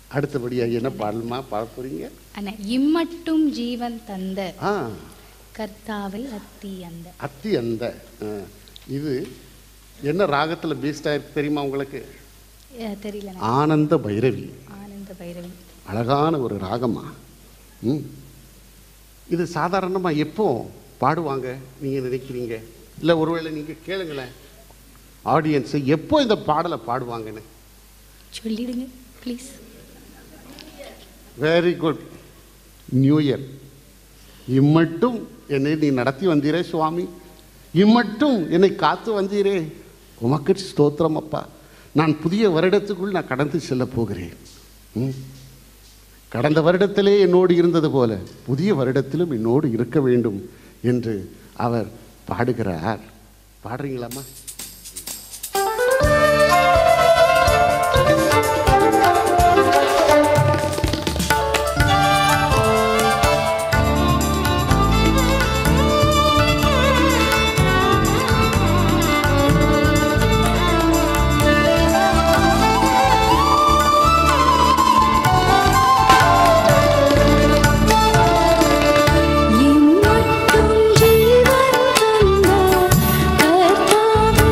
அடுத்தபடியா என்ன பாடலுமா பாட போறீங்க அண்ணா இம்மட்டும் ஜீவன் தந்த ஆ கர்த்தாவில் அத்தி அந்த அத்தி அந்த ஆ, இது என்ன ராகத்துல பேஸ்ட் ஆயிருக்கு தெரியுமா உங்களுக்கு அஹ், தெரியல ஆனந்த பைரவி ஆனந்த பைரவி அழகான ஒரு ராகமா ம் இது சாதாரணமாக எப்போ பாடுவாங்க நீங்கள் நினைக்கிறீங்க இல்லை ஒருவேளை நீங்கள் கேளுங்களேன் ஆடியன்ஸு எப்போ இந்த பாடலை பாடுவாங்கன்னு சொல்லிடுங்க please very good new year இம்மட்டும் என்னை நீ நடத்தி வந்தீரே சுவாமி இம்மட்டும் என்னை காத்து வந்தீரே உமக்கு ஸ்தோத்திரம் அப்பா நான் புதிய வருடத்துக்குள் நான் கடந்து செல்ல போகிறேன் ம். கடந்த வருடத்திலே என்னோடு இருந்தது போல புதிய வருடத்திலும் என்னோடு இருக்க வேண்டும் என்று அவர் பாடுகிறார் பாடுறீங்களாம்மா இம்மட்டும் ஜீவன் தந்த கர்த்தாவே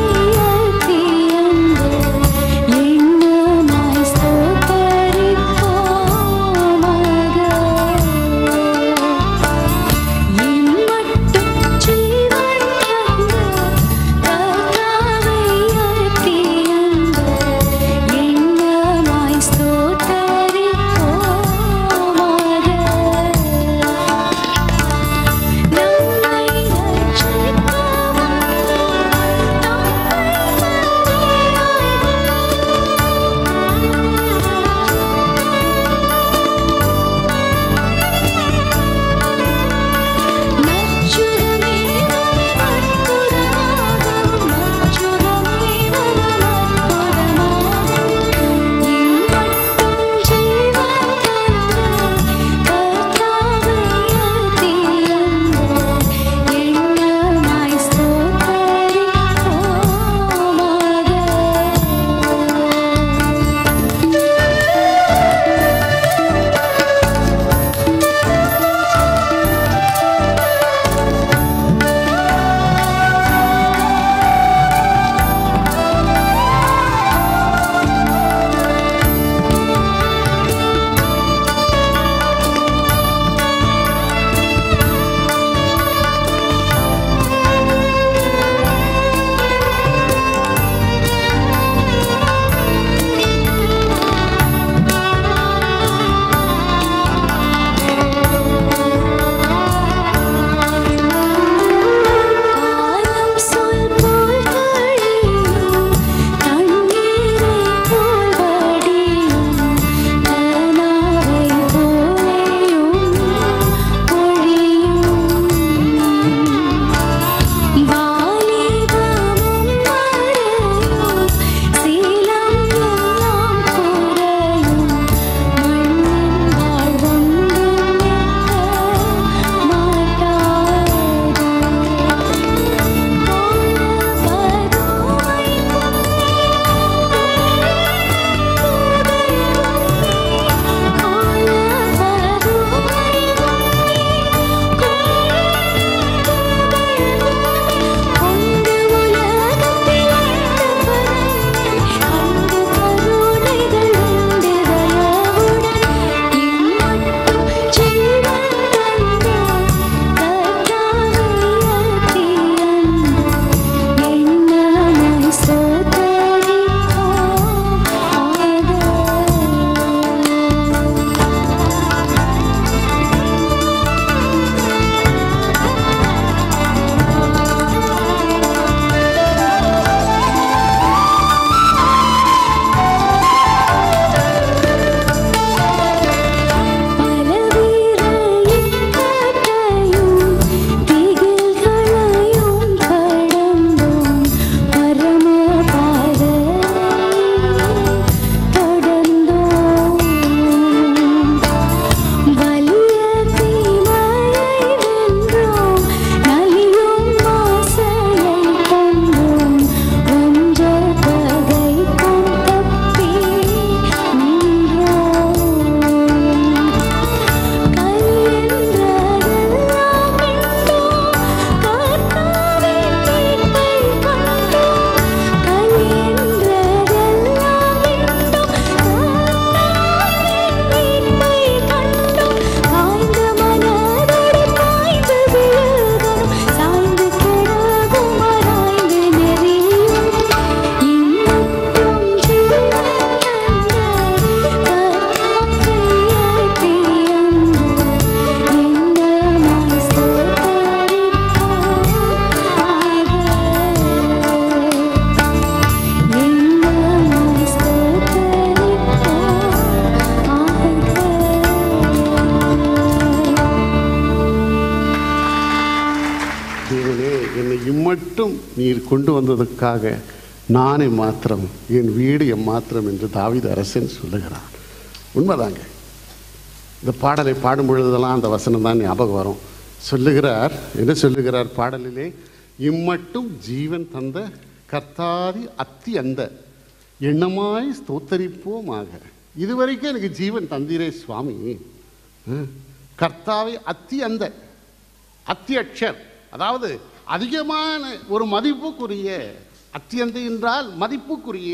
நீர் கொண்டு வந்ததற்காக நானே மாத்திரம் என் வீடு எம் மாத்திரம் என்று தாவீது அரசன் சொல்லுகிறார் உண்மைதாங்க இந்த பாடலை பாடும் பொழுதெல்லாம் அந்த வசனம் தான் ஞாபகம் வரும் சொல்லுகிறார் என்ன சொல்லுகிறார் பாடலிலே இம்மட்டும் ஜீவன் தந்த கர்த்தாதி அத்தி அந்த எண்ணமாய் ஸ்தோத்தரிப்போமாக இதுவரைக்கும் எனக்கு ஜீவன் தந்தீரே சுவாமி ம். கர்த்தாவை அத்தி அந்த அத்தி அக்ஷர் அதாவது அதிகமான ஒரு மதிப்புக்குரிய அத்தியந்தை என்றால் மதிப்புக்குரிய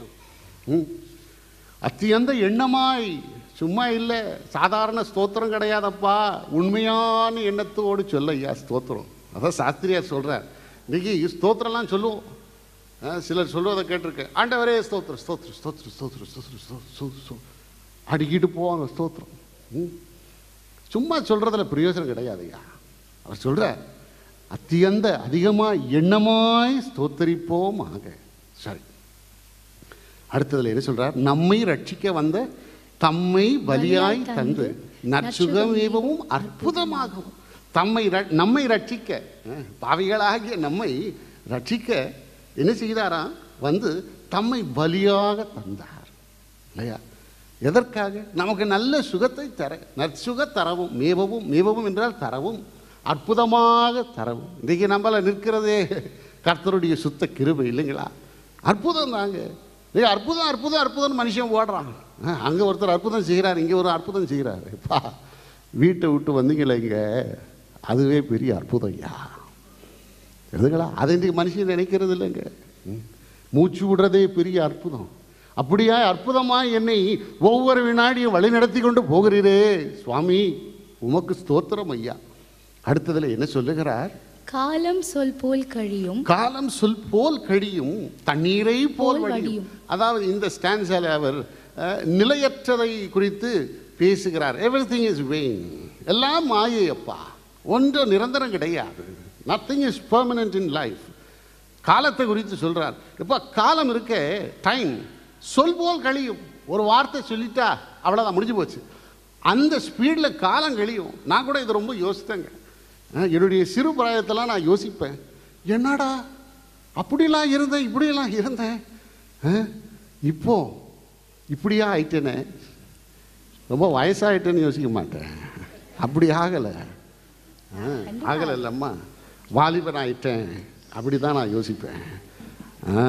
ம். அத்தியந்த எண்ணமாய் சும்மா இல்லை சாதாரண ஸ்தோத்திரம் கிடையாதப்பா உண்மையான எண்ணத்தோடு சொல்ல ஐயா ஸ்தோத்திரம் அதான் சாஸ்திரியார் சொல்கிறார் இன்னைக்கு ஸ்தோத்திரம்லாம் சொல்லுவோம் ஆ, சிலர் சொல்லுவதை கேட்டிருக்கேன் ஆண்டவரே ஸ்தோத்திரம் ஸ்தோத்திரம் ஸ்தோத்திரம் ஸ்தோத்திரம் ஸ்தோத்திரம் ஸ்தோ- ஸ்தோ- ஸ்தோ அடிக்கிட்டு போவாங்க ஸ்தோத்திரம் ம். சும்மா சொல்கிறதுல பிரயோஜனம் கிடையாது ஐயா அவர் சொல்கிற அத்தியந்த அதிகமாக எண்ணமாய் ஸ்தோத்தரிப்போமாக சரி அடுத்ததுல என்ன சொல்றார் நம்மை ரட்சிக்க வந்த தம்மை பலியாய் தந்து நற்சுகமேவமும் அற்புதமாகவும் தம்மை ர- நம்மை ரட்சிக்க அஹ், பாவிகளாகிய நம்மை ரட்சிக்க என்ன செய்தாராம் வந்து தம்மை பலியாக தந்தார் இல்லையா எதற்காக நமக்கு நல்ல சுகத்தை தர நற்சுக தரவும் மேவவும் மேவவும் என்றால் தரவும் அற்புதமாக தரவும் இன்றைக்கு நம்மள நிற்கிறதே கர்த்தருடைய சுத்த கிருபை இல்லைங்களா அற்புதம் தாங்க ஏய் அற்புதம் அற்புதம் அற்புதம் மனுஷன் ஓடுறான் அங்கே ஒருத்தர் அற்புதம் செய்கிறார் இங்கே ஒரு அற்புதம் செய்கிறார் பா வீட்டை விட்டு வந்தீங்களே இங்கே அதுவே பெரிய அற்புதம் ஐயா எதுங்களா அதை இன்றைக்கு மனுஷன் நினைக்கிறது இல்லைங்க ம். மூச்சு விடுறதே பெரிய அற்புதம் அப்படியா அற்புதமாக என்னை ஒவ்வொரு வினாடியும் வழி நடத்தி கொண்டு போகிறீரே சுவாமி உமக்கு ஸ்தோத்திரம் ஐயா அடுத்ததுல என்ன சொல்லுகிறார் காலம் சொல் போல் கழியும் காலம் சொல் போல் கழியும் தண்ணீரை போல் போல் வடியும் வடியும். அதாவது இந்த ஸ்டான்ஸால அவர் அஹ், நிலையற்றதை குறித்து பேசுகிறார் எவ்ரி திங் இஸ் வெயின் எல்லாம் மாயை அப்பா ஒன்றும் நிரந்தரம் கிடையாது nothing is permanent in life காலத்தை குறித்து சொல்றார் இப்போ காலம் இருக்க டைம் சொல் போல் கழியும் ஒரு வார்த்தை சொல்லிட்டா அவ்வளோதான் முடிஞ்சு போச்சு அந்த ஸ்பீடில் காலம் கழியும் நான் கூட இதை ரொம்ப யோசித்தேங்க அஹ், என்னுடைய சிறு பிராயத்தெல்லாம் நான் யோசிப்பேன் என்னடா அப்படிலாம் இருந்தேன் இப்படியெல்லாம் இருந்தேன் அஹ், இப்போ இப்படியா ஆயிட்டேனே ரொம்ப வயசாயிட்டேன்னு யோசிக்க மாட்டேன் அப்படி ஆகலை ஆகலை இல்லைம்மா வாலிபன் ஆயிட்டேன் அப்படி தான் நான் யோசிப்பேன் ஆ,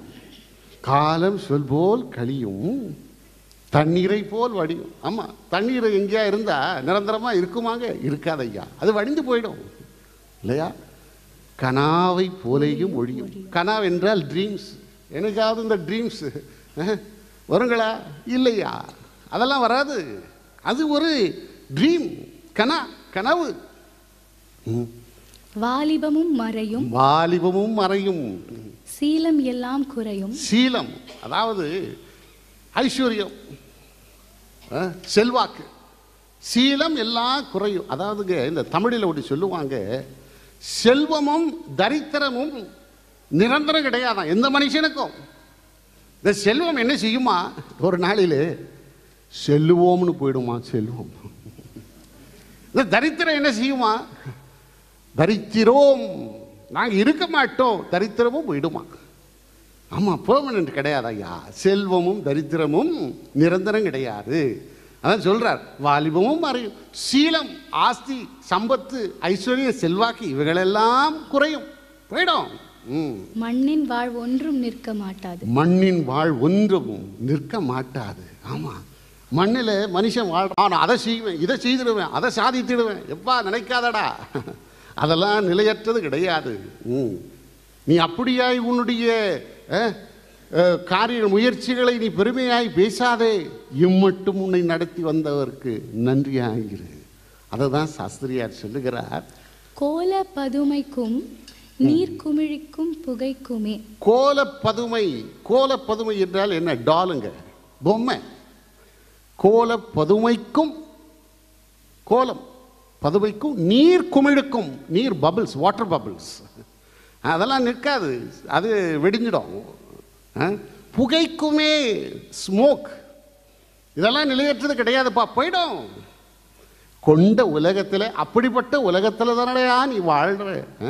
காலம் சொல் போல் கழியும் தண்ணீரை போல் வடியும் ஆமாம் தண்ணீர் எங்கேயா இருந்தால் நிரந்தரமாக இருக்குமாங்க இருக்காது ஐயா அது வடிந்து போயிடும் இல்லையா கனாவை போலேயும் ஒழியும் கனாவ் என்றால் ட்ரீம்ஸ் எனக்காவது இந்த ட்ரீம்ஸ் வருங்களா இல்லையா அதெல்லாம் வராது அது ஒரு ட்ரீம் கனா கனவு ம். வாலிபமும் மறையும் வாலிபமும் மறையும் சீலம் எல்லாம் குறையும் சீலம் அதாவது ஐஸ்வர்யம் அஹ், செல்வாக்கு சீலம் எல்லாம் குறையும் அதாவதுங்க இந்த தமிழில் ஒன்று சொல்லுவாங்க செல்வமும் தரித்திரமும் நிரந்தரம் கிடையாதான் எந்த மனுஷனுக்கும் இந்த செல்வம் என்ன செய்யுமா ஒரு நாளில் செல்லுவோம்னு போயிடுமா செல்வம் இந்த தரித்திரம் என்ன செய்யுமா தரித்திரோம் நாங்கள் இருக்க மாட்டோம் தரித்திரமும் போயிடுமா ஆமாம் பெர்மனன்ட் கிடையாது ஐயா செல்வமும் தரித்திரமும் நிரந்தரம் கிடையாது அதான் சொல்றார் வாலிபமும் மறையும் சீலம் ஆஸ்தி சம்பத்து ஐஸ்வர்யம் செல்வாக்கு இவைகளெல்லாம் குறையும் போயிடும் ம் மண்ணின் வாழ் ஒன்றும் நிற்க மாட்டாது மண்ணின் வாழ் ஒன்றும் நிற்க மாட்டாது ஆமாம் மண்ணில் மனுஷன் வாழ்றான் நான் அதை செய்வேன் இதை செய்திடுவேன் அதை சாதித்திடுவேன் எப்பா நினைக்காதடா அதெல்லாம் நிலையற்றது கிடையாது ம் நீ அப்படியாய் உன்னுடைய அஹ், அஹ், காரிய முயற்சிகளை நீ பெருமையாய் பேசாதே இம்மட்டும் உன்னை நடத்தி வந்தவருக்கு நன்றியாயிரு அதை தான் சாஸ்திரியார் சொல்லுகிறார் கோல பதுமைக்கும் நீர் குமிழிக்கும் புகைக்குமே கோலப்பதுமை கோலப்பதுமை என்றால் என்ன டாலுங்க பொம்மை கோலப்பதுமைக்கும் கோலம் பதுமைக்கும் நீர் குமிழுக்கும் நீர் பபிள்ஸ் வாட்டர் பபிள்ஸ் அதெல்லாம் நிற்காது அது வெடிஞ்சிடும் ஆ? புகைக்குமே ஸ்மோக் இதெல்லாம் நிலையற்றது கிடையாதுப்பா போயிடும் கொண்ட உலகத்தில் அப்படிப்பட்ட உலகத்தில் தானடையா நீ வாழ்ற ஆ?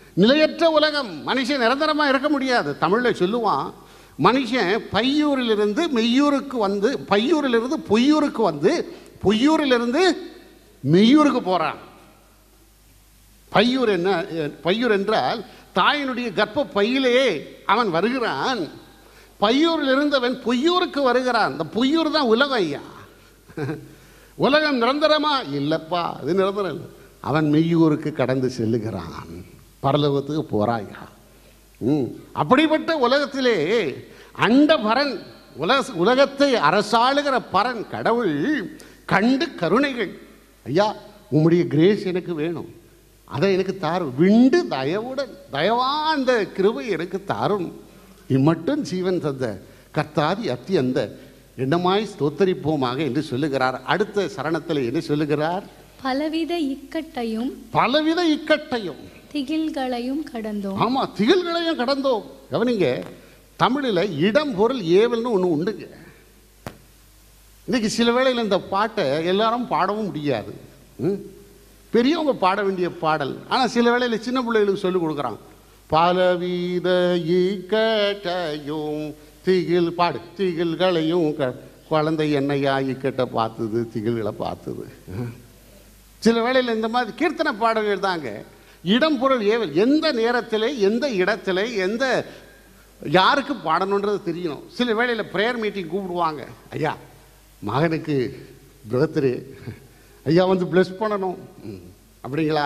நிலையற்ற உலகம் மனுஷன் நிரந்தரமா இருக்க முடியாது தமிழ்ல சொல்லுவான் மனுஷன் பையூரிலிருந்து மெய்யூருக்கு வந்து பையூரிலிருந்து பொய்யூருக்கு வந்து பொய்யூரிலிருந்து மெய்யூருக்கு போறான் பையூர் என்ன பையூர் என்றால் தாயினுடைய கர்ப்ப பையிலே அவன் வருகிறான் பையூரில் இருந்தவன் பொய்யூருக்கு வருகிறான் இந்த பொய்யூர் தான் உலகம் ஐயா உலகம் நிரந்தரமா இல்லப்பா அது நிரந்தரம் இல்லை அவன் மெய்யூருக்கு கடந்து செல்லுகிறான் பரலோகத்துக்கு போறாயா ம் அப்படிப்பட்ட உலகத்திலே அண்ட பரன் உலக உலகத்தை அரசாளுகிற பரன் கடவுள் கண்டு கருணைகள் ஐயா உம்முடைய கிரேஸ் எனக்கு வேணும் அதை எனக்கு தாரும் விண்டு தயவுடன் தயவா அந்த கிருபை எனக்கு தாரும் இம்மட்டும் ஜீவன் தந்த கர்த்தாதி அத்தி அந்த என்னமாய் ஸ்தோத்தரிப்போமாக என்று சொல்லுகிறார் அடுத்த சரணத்தில் என்ன சொல்லுகிறார் பலவித இக்கட்டையும் பலவித இக்கட்டையும் திகில்களையும் கடந்தோம் ஆமா திகில்களையும் கடந்தோம் கவனிங்க தமிழில் இடம் பொருள் ஏவல்னு ஒன்று உண்டுங்க இன்னைக்கு சில வேளையில் இந்த பாட்டை எல்லாரும் பாடவும் முடியாது ம்? பெரியவங்க பாட வேண்டிய பாடல் ஆனால் சில வேளையில் சின்ன பிள்ளைகளுக்கு சொல்லிக் கொடுக்குறான் பலவித இக்கட்டையும் திகில் பாடு திகில்களையும் க- குழந்தை என்னையா இக்கட்டை பார்த்தது திகில்களை பார்த்தது ம்? சில வேளையில் இந்த மாதிரி கீர்த்தனை பாடல்கள் தாங்க இடம் பொருள் ஏவல் எந்த நேரத்தில் எந்த இடத்துல எந்த யாருக்கு பாடணுன்றது தெரியணும் சில வேளையில் ப்ரேயர் மீட்டிங் கூப்பிடுவாங்க ஐயா மகனுக்கு பர்த்டே ஐயா வந்து ப்ளஸ் பண்ணணும் ம், அப்படிங்களா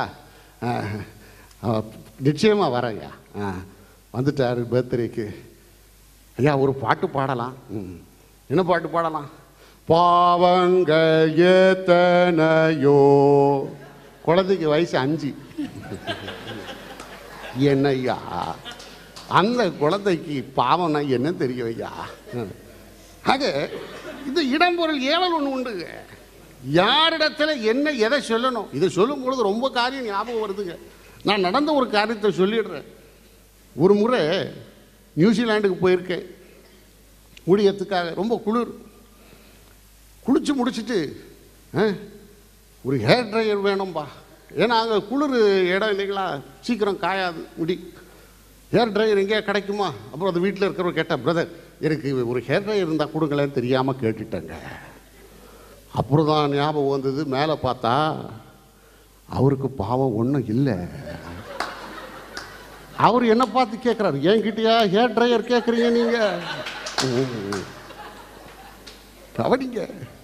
நிச்சயமாக வரேன் ஐயா ஆ, வந்துட்டார் பர்த்டேக்கு ஐயா ஒரு பாட்டு பாடலாம் ம். என்ன பாட்டு பாடலாம் பாவங்கள் எத்தனையோ குழந்தைக்கு வயசு அஞ்சு என்னய்யா அந்த குழந்தைக்கு பாவம்னா என்ன தெரியும் ஐயா ம். ஆக இந்த இடம்பொருள் ஏவல் ஒன்று உண்டுங்க யாரிடத்துல என்ன எதை சொல்லணும் இதை சொல்லும் பொழுது ரொம்ப காரியம் ஞாபகம் வருதுங்க நான் நடந்த ஒரு காரியத்தை சொல்லிடுறேன் ஒரு முறை நியூசிலாண்டுக்கு போயிருக்கேன் ஊழியத்துக்காக ரொம்ப குளிர் குளிச்சு முடிச்சிட்டு ஆ, ஒரு ஹேர் ட்ரையர் வேணும்பா ஏன்னா அங்கே குளிர் இடம் இல்லைங்களா சீக்கிரம் காயாது முடி ஹேர் ட்ரையர் எங்கேயா கிடைக்குமா அப்புறம் அது வீட்டில் இருக்கிறவர் கேட்டேன் பிரதர் எனக்கு ஒரு ஹேர் ட்ரையர் இருந்தால் கொடுங்களேன்னு தெரியாமல் கேட்டுட்டேங்க அப்புறம் தான் ஞாபகம் வந்தது மேலே பார்த்தா அவருக்கு பாவம் ஒன்றும் இல்லை அவர் என்ன பார்த்து கேட்குறாரு என்கிட்டயா ஹேர் ட்ரையர் கேட்குறீங்க நீங்கள் கவனிங்க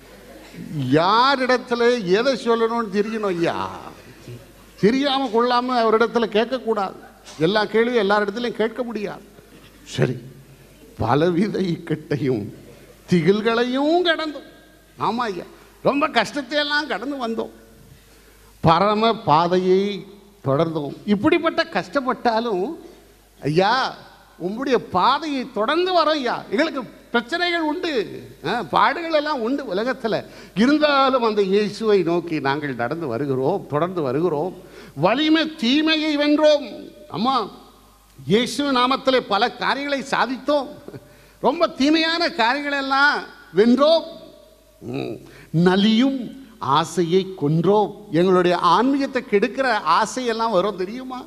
யாரிடத்துல எதை சொல்லணும்னு தெரியணும் ஐயா தெரியாம கொள்ளாம அவரிடத்துல கேட்கக்கூடாது எல்லா கேள்வியும் எல்லாரிடத்துலையும் கேட்க முடியாது சரி பலவித இக்கட்டையும் திகில்களையும் கடந்தோம் ஆமா ஐயா ரொம்ப கஷ்டத்தை எல்லாம் கடந்து வந்தோம் பரம பாதையை தொடர்ந்தோம் இப்படிப்பட்ட கஷ்டப்பட்டாலும் ஐயா உங்களுடைய பாதையை தொடர்ந்து வரோம் ஐயா எங்களுக்கு பிரச்சனைகள் உண்டு ஆ, பாடுகள் எல்லாம் உண்டு உலகத்தில் இருந்தாலும் அந்த இயேசுவை நோக்கி நாங்கள் நடந்து வருகிறோம் தொடர்ந்து வருகிறோம் வலிமை தீமையை வென்றோம் அம்மா இயேசு நாமத்தில் பல காரியங்களை சாதித்தோம் ரொம்ப தீமையான காரியங்கள் எல்லாம் வென்றோம் ம். நலியும் ஆசையை கொன்றோம் எங்களுடைய ஆன்மீகத்தை கெடுக்கிற ஆசையெல்லாம் வரும் தெரியுமா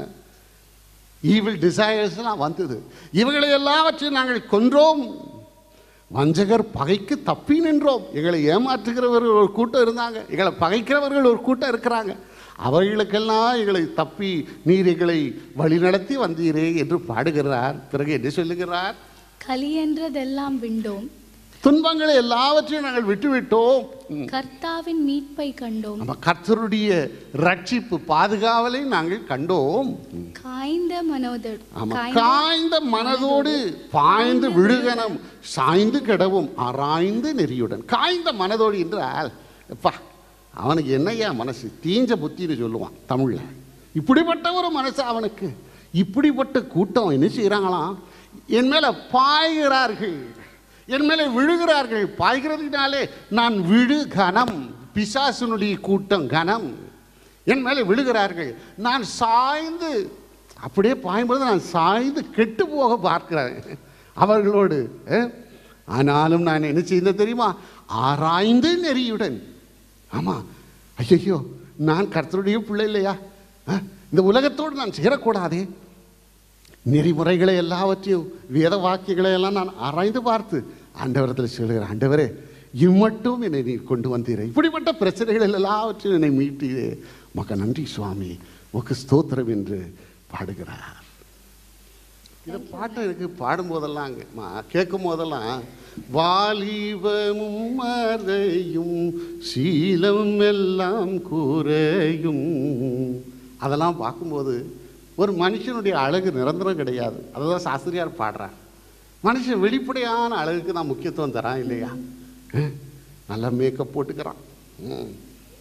ஈவில் டிசையர்ஸ்லாம் வந்தது இவைகளை எல்லாவற்றையும் நாங்கள் கொன்றோம் வஞ்சகர் பகைக்கு தப்பி நின்றோம் எங்களை ஏமாற்றுகிறவர்கள் ஒரு கூட்டம் இருந்தாங்க எங்களை பகைக்கிறவர்கள் ஒரு கூட்டம் இருக்கிறாங்க அவர்களுக்கெல்லாம் எங்களை தப்பி நீர் எங்களை வழிநடத்தி வந்தீரே என்று பாடுகிறார் பிறகு என்ன சொல்லுகிறார் கலியென்றதெல்லாம் விண்டோம் துன்பங்களை எல்லாவற்றையும் நாங்கள் விட்டுவிட்டோம் ம். கர்த்தாவின் மீட்பை கண்டோம் நம்ம கர்த்தருடைய ரட்சிப்பு பாதுகாவலை நாங்கள் கண்டோம் காய்ந்த மனோதோடு ஆமா காய்ந்த காய்ந்த மனதோடு பாய்ந்து விழுகனம் சாய்ந்து கிடவும் ஆராய்ந்து நெறியுடன் காய்ந்த மனதோடு என்றால் எப்பா அவனுக்கு என்னய்யா மனசு தீஞ்ச புத்தின்னு சொல்லுவான் தமிழ்ல இப்படிப்பட்ட ஒரு மனசு அவனுக்கு இப்படிப்பட்ட கூட்டம் என்ன செய்கிறாங்களாம் என் மேல பாய்கிறார்கள் என் மேலே விழுகிறார்கள் பாய்கிறதுனாலே நான் விழு கனம் பிசாசுனுடைய கூட்டம் கனம் என் மேலே விழுகிறார்கள் நான் சாய்ந்து அப்படியே பாயும்போது நான் சாய்ந்து கெட்டு போக பார்க்கிறேன் அவர்களோடு அஹ், ஆனாலும் நான் என்ன செய்தேன் தெரியுமா ஆராய்ந்து நெறியுடன் ஆமாம் ஐயோ நான் கர்த்தருடைய பிள்ளை இல்லையா அஹ், இந்த உலகத்தோடு நான் சேரக்கூடாதே நெறிமுறைகளை எல்லாவற்றையும் வேத வாக்கியங்களை எல்லாம் நான் ஆராய்ந்து பார்த்து ஆண்டவரத்தில் சொல்கிறேன் ஆண்டவரே இம்மட்டும் என்னை நீ கொண்டு வந்தீரே இப்படிப்பட்ட பிரச்சனைகள் எல்லாவற்றையும் என்னை மீட்டீரே மக்க நன்றி சுவாமி உமக்கு ஸ்தோத்திரம் என்று பாடுகிறார் இந்த பாட்டை எனக்கு பாடும்போதெல்லாம் அங்க, மா- கேட்கும் போதெல்லாம் வாலிபமும் மறையும் சீலம் எல்லாம் குறையும் அதெல்லாம் பார்க்கும்போது ஒரு மனுஷனுடைய அழகு நிரந்தரம் கிடையாது அதுதான் சாஸ்திரியார் பாடுறார் மனுஷன் வெளிப்படையான அழகுக்கு தான் முக்கியத்துவம் தரான் இல்லையா அஹ், நல்லா மேக்கப் போட்டுக்கிறான் ம்.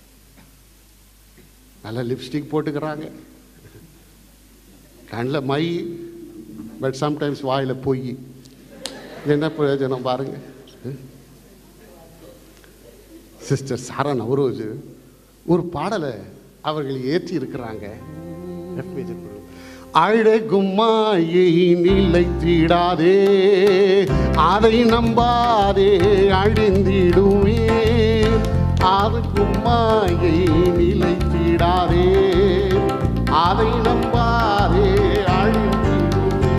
நல்ல லிப்ஸ்டிக் போட்டுக்கிறாங்க கண்ணில் மை பட் சம்டைம்ஸ் வாயில் பொய் என்ன பிரயோஜனம் பாருங்க சிஸ்டர் சாரா நவரோஜ் ஒரு பாடலை அவர்கள் ஏற்றி இருக்கிறாங்க அழகும் மாயை நிலைத்திடாதே அதை நம்பாதே அழிந்திடுவே அதுக்கும் மாயை நிலைத்திடாதே அதை நம்பாதே அழிந்திடுவே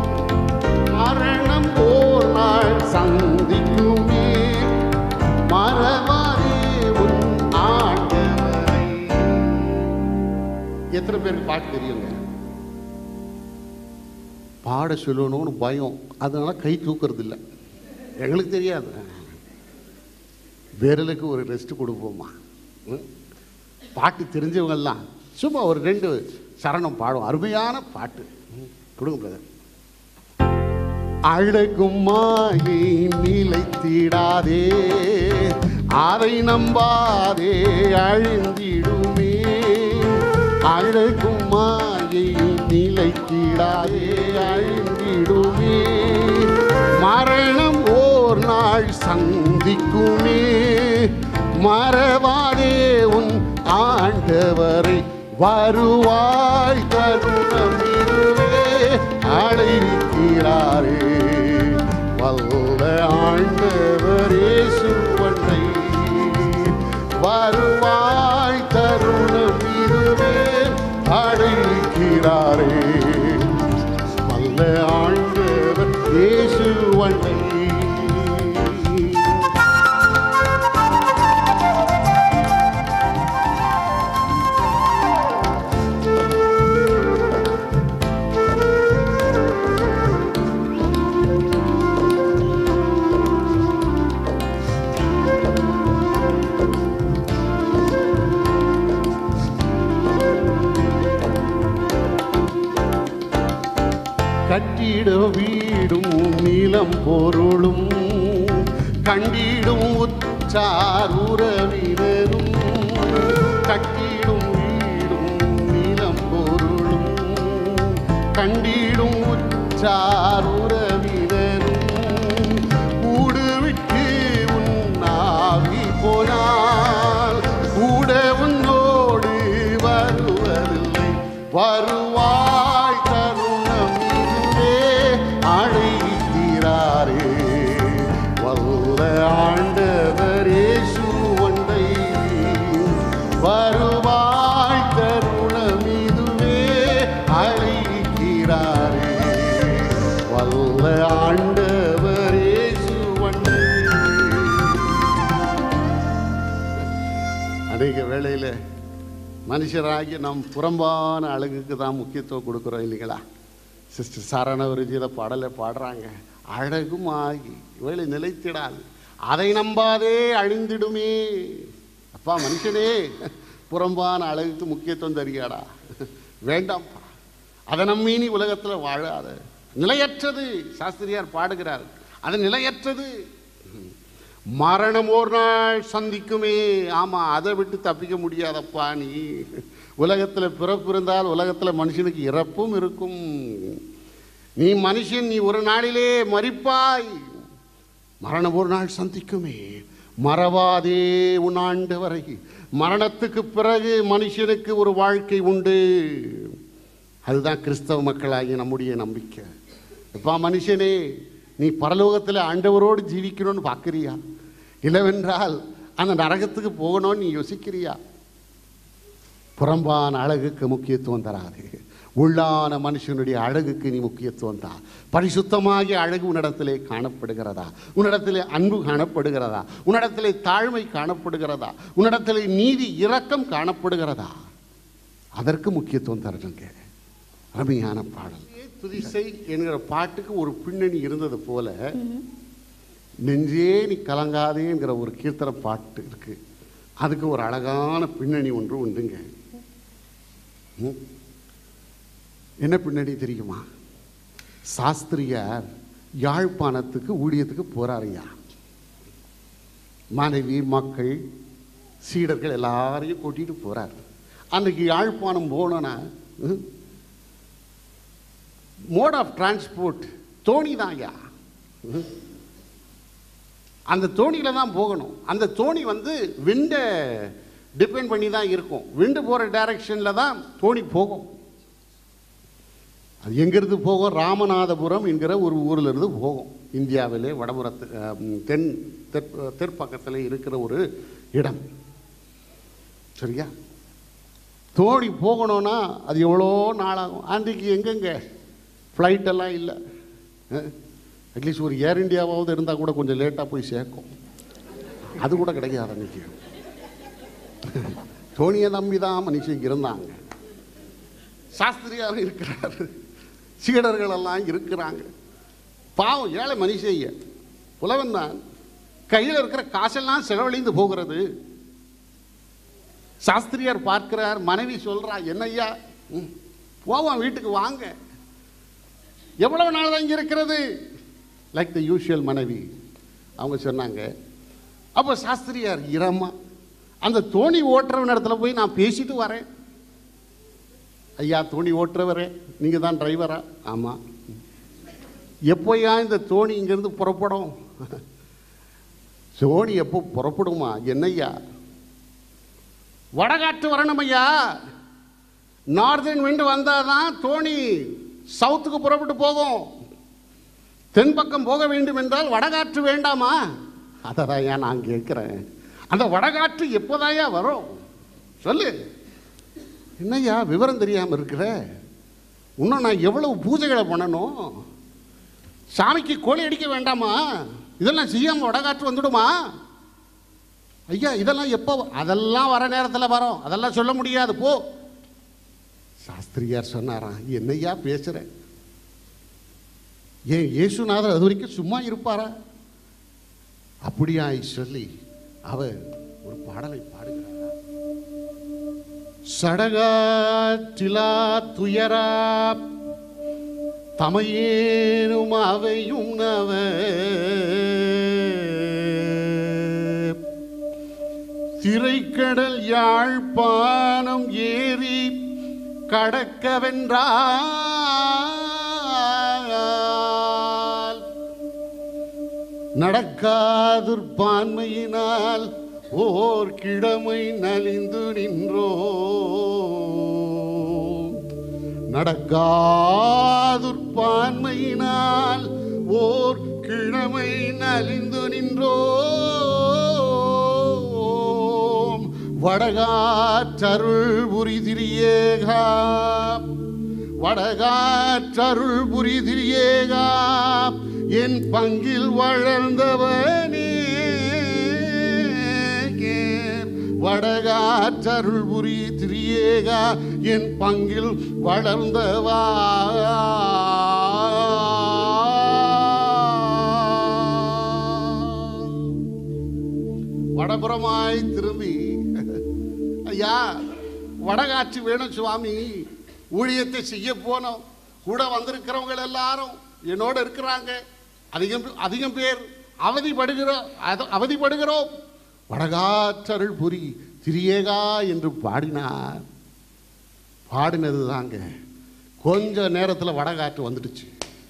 மரணம் போல் நாள் சந்திக்குமே மறவாதே உன் ஆண்டவரை எத்தனை பேருக்கு பாட்டு தெரியுங்க பாட சொல்லணும்னு பயம் அதனால கை தூக்குறது இல்லை எங்களுக்கு தெரியாது விரலுக்கு ஒரு ரெஸ்ட் கொடுப்போமா ம்? பாட்டு தெரிஞ்சவங்கெல்லாம் சும்மா ஒரு ரெண்டு சரணம் பாடும் அருமையான பாட்டு ம், கொடுங்க பிரதர் அழகும் மாயை நிலைத்திடாதே அதை நம்பாதே அழிந்திடுமே அழகும் மாயை நிலைத்திடாதே அழிந்திடுமே மரணம் ஓர் நாள் சந்திக்குமே மறவாதே உன் ஆண்டவரை வருவாய் தருணம் இதுவே அழைக்கிறாரே வல்ல ஆண்டவரே சுவனை வருவாய் தருணம் இதுவே அழைக்கிறாரே வல்ல ஆண்டவர் இயேசுவனை கட்டிட வீடும் நிலம் பொருளும் கண்டிடும் உச்சார் உறவினரும் கட்டிடும் வீடும் நிலம் பொருளும் கண்டிடும் உச்சார் உறவினரும் கூடு விட்டு உன்னாவி போனால் கூட உன்னோடு வருவதில்லை வருவாய் தருணம் இதுவே அழைக்கிறாரே வல்ல ஆண்டவரே சுவண்டை வருவாய் தருணம் இதுவே அழைக்கிறாரே வல்ல ஆண்டவரே சுவண்டை அநேக வேளையில் மனுஷராகி நம் புறம்பான அழகுக்கு தான் முக்கியத்துவம் கொடுக்குறோம் இல்லைங்களா சிஸ்டர் சாரணவரிஜி இதை பாடலை பாடுறாங்க அழகும் ஆகி வேலை நிலைத்திடாது அதை நம்பாதே அழிந்திடுமே அப்பா மனுஷனே புறம்பான அழகுக்கு முக்கியத்துவம் தருகியாடா வேண்டாம்ப்பா அதை நம்பி நீ உலகத்தில் வாழாத நிலையற்றது சாஸ்திரியார் பாடுகிறார் அது நிலையற்றது மரணம் ஒரு நாள் சந்திக்குமே ஆமாம் அதை விட்டு தப்பிக்க முடியாதப்பா நீ உலகத்தில் பிறப்பு இருந்தால் உலகத்தில் மனுஷனுக்கு இறப்பும் இருக்கும் நீ மனுஷன் நீ ஒரு நாளிலே மறிப்பாய் மரணம் ஒரு நாள் சந்திக்குமே மறவாதே உன் ஆண்டவரை மரணத்துக்கு பிறகு மனுஷனுக்கு ஒரு வாழ்க்கை உண்டு அதுதான் கிறிஸ்தவ மக்களாகிய நம்முடைய நம்பிக்கை எப்பா மனுஷனே நீ பரலோகத்தில் ஆண்டவரோடு ஜீவிக்கணும்னு பார்க்குறியா இல்லவென்றால் அந்த நரகத்துக்கு போகணும்னு நீ யோசிக்கிறியா புறம்பான அழகுக்கு முக்கியத்துவம் தராது உள்ளான மனுஷனுடைய அழகுக்கு நீ முக்கியத்துவம் தா பரிசுத்தமாகிய அழகு உன்னிடத்திலே காணப்படுகிறதா உன்னிடத்திலே அன்பு காணப்படுகிறதா உன்னிடத்திலே தாழ்மை காணப்படுகிறதா உன்னிடத்திலே நீதி இரக்கம் காணப்படுகிறதா அதற்கு முக்கியத்துவம் தரணுங்க அருமையான பாடல் துதிசை என்கிற பாட்டுக்கு ஒரு பின்னணி இருந்தது போல நெஞ்சே நீ கலங்காதே என்கிற ஒரு கீர்த்தன பாட்டு இருக்கு அதுக்கு ஒரு அழகான பின்னணி ஒன்று உண்டுங்க ம். என்ன பின்னணி தெரியுமா சாஸ்திரியார் யாழ்ப்பாணத்துக்கு ஊழியத்துக்கு போறாருயா மனைவி மக்கள் சீடர்கள் எல்லாரையும் கூட்டிட்டு போறார் அன்னைக்கு யாழ்ப்பாணம் போனோன்னா மோட் ஆஃப் டிரான்ஸ்போர்ட் தோணி தான் ஐயா அந்த தோணியில் தான் போகணும் அந்த தோணி வந்து விண்டை டிபெண்ட் பண்ணி தான் இருக்கும் விண்டு போகிற டைரக்ஷனில் தான் தோணி போகும் அது எங்கிருந்து போகும் ராமநாதபுரம் என்கிற ஒரு ஊர்ல இருந்து போகும் இந்தியாவிலே வடபுறத்து அஹ், தென் தெற் தெற்பக்கத்தில் இருக்கிற ஒரு இடம் சரியா தோணி போகணும்னா அது எவ்வளோ நாளாகும் அன்றைக்கு எங்கெங்க ஃப்ளைட்டெல்லாம் இல்லை அட்லீஸ்ட் ஒரு ஏர் இந்தியாவாவது இருந்தால் கூட கொஞ்சம் லேட்டாக போய் சேர்க்கும் அது கூட கிடைக்காது அன்னைக்கு தோணியை நம்பி தான் மனுஷங்க இருந்தாங்க சாஸ்திரியார் இருக்கிறார் சீடர்கள் எல்லாம் இருக்கிறாங்க பாவம் ஏழை மனுஷங்க புலவன் தான் கையில் இருக்கிற காசெல்லாம் செலவழிந்து போகிறது சாஸ்திரியார் பார்க்கிறார் மனைவி சொல்றா என்னய்யா ம், போவோம் வீட்டுக்கு வாங்க எவ்வளவு நாள் தான் இங்க இருக்கிறது லைக் த யூஷுவல் மனைவி அவங்க சொன்னாங்க அப்போ சாஸ்திரியார் இரமா அந்த தோணி ஓட்டுறவன் இடத்துல போய் நான் பேசிட்டு வரேன் ஐயா தோணி ஓட்டுறவரே நீங்கள் தான் டிரைவரா ஆமாம் எப்போயா இந்த தோணி இங்கேருந்து புறப்படும் தோணி எப்போ புறப்படுமா என்னய்யா வடகாற்று வரணும் ஐயா நார்தன் விண்டு வந்தால் தான் தோணி சவுத்துக்கு புறப்பட்டு போகும் தென் பக்கம் போக வேண்டும் என்றால் வடகாற்று வேண்டாமா அதை தான் நான் கேட்குறேன் அந்த வடகாற்று எப்போதாயா வரும் சொல்லு என்னய்யா விவரம் தெரியாமல் இருக்கிற இன்னும் நான் எவ்வளவு பூஜைகளை பண்ணணும் சாமிக்கு கோழி அடிக்க வேண்டாமா இதெல்லாம் செய்யாமல் வடகாற்று வந்துடுமா ஐயா இதெல்லாம் எப்போ அதெல்லாம் வர நேரத்தில் வரும் அதெல்லாம் சொல்ல முடியாது போ சாஸ்திரியார் சொன்னாராம் என்னய்யா பேசுற ஏன் இயேசுநாதர் அது வரைக்கும் சும்மா இருப்பாரா அப்படியா சொல்லி அவர் ஒரு பாடலை பாடுகிறார் சடகாற்றிலா துயரா தமையேனும் அவையும் நவ திரைக்கடல் யாழ்ப்பாணம் ஏறி கடக்கவென்றால் நடக்காதுர்பான்மையினால் ஓர் கிழமை நலிந்து நின்றோ நடக்காதுர்பான்மையினால் ஓர் கிழமை நலிந்து நின்றோ வடகாற்றருள் புரிதிரியேகா வடகாற்றருள் புரிதிரியேகா என் பங்கில் வளர்ந்தவனே வடகாற்றருள் புரி திரியேகா என் பங்கில் வளர்ந்தவா வடபுறமாய் திரும்பி ஐயா வடகாட்சி வேணும் சுவாமி ஊழியத்தை செய்ய போனோம் கூட வந்திருக்கிறவங்க எல்லாரும் என்னோட இருக்கிறாங்க அதிகம் அதிகம் பேர் அவதிப்படுகிறோம் அது- அவதிப்படுகிறோம் வடகாற்றருள் புரி திரியேகா என்று பாடினார் பாடினது தாங்க கொஞ்ச நேரத்தில் வடகாற்று வந்துடுச்சு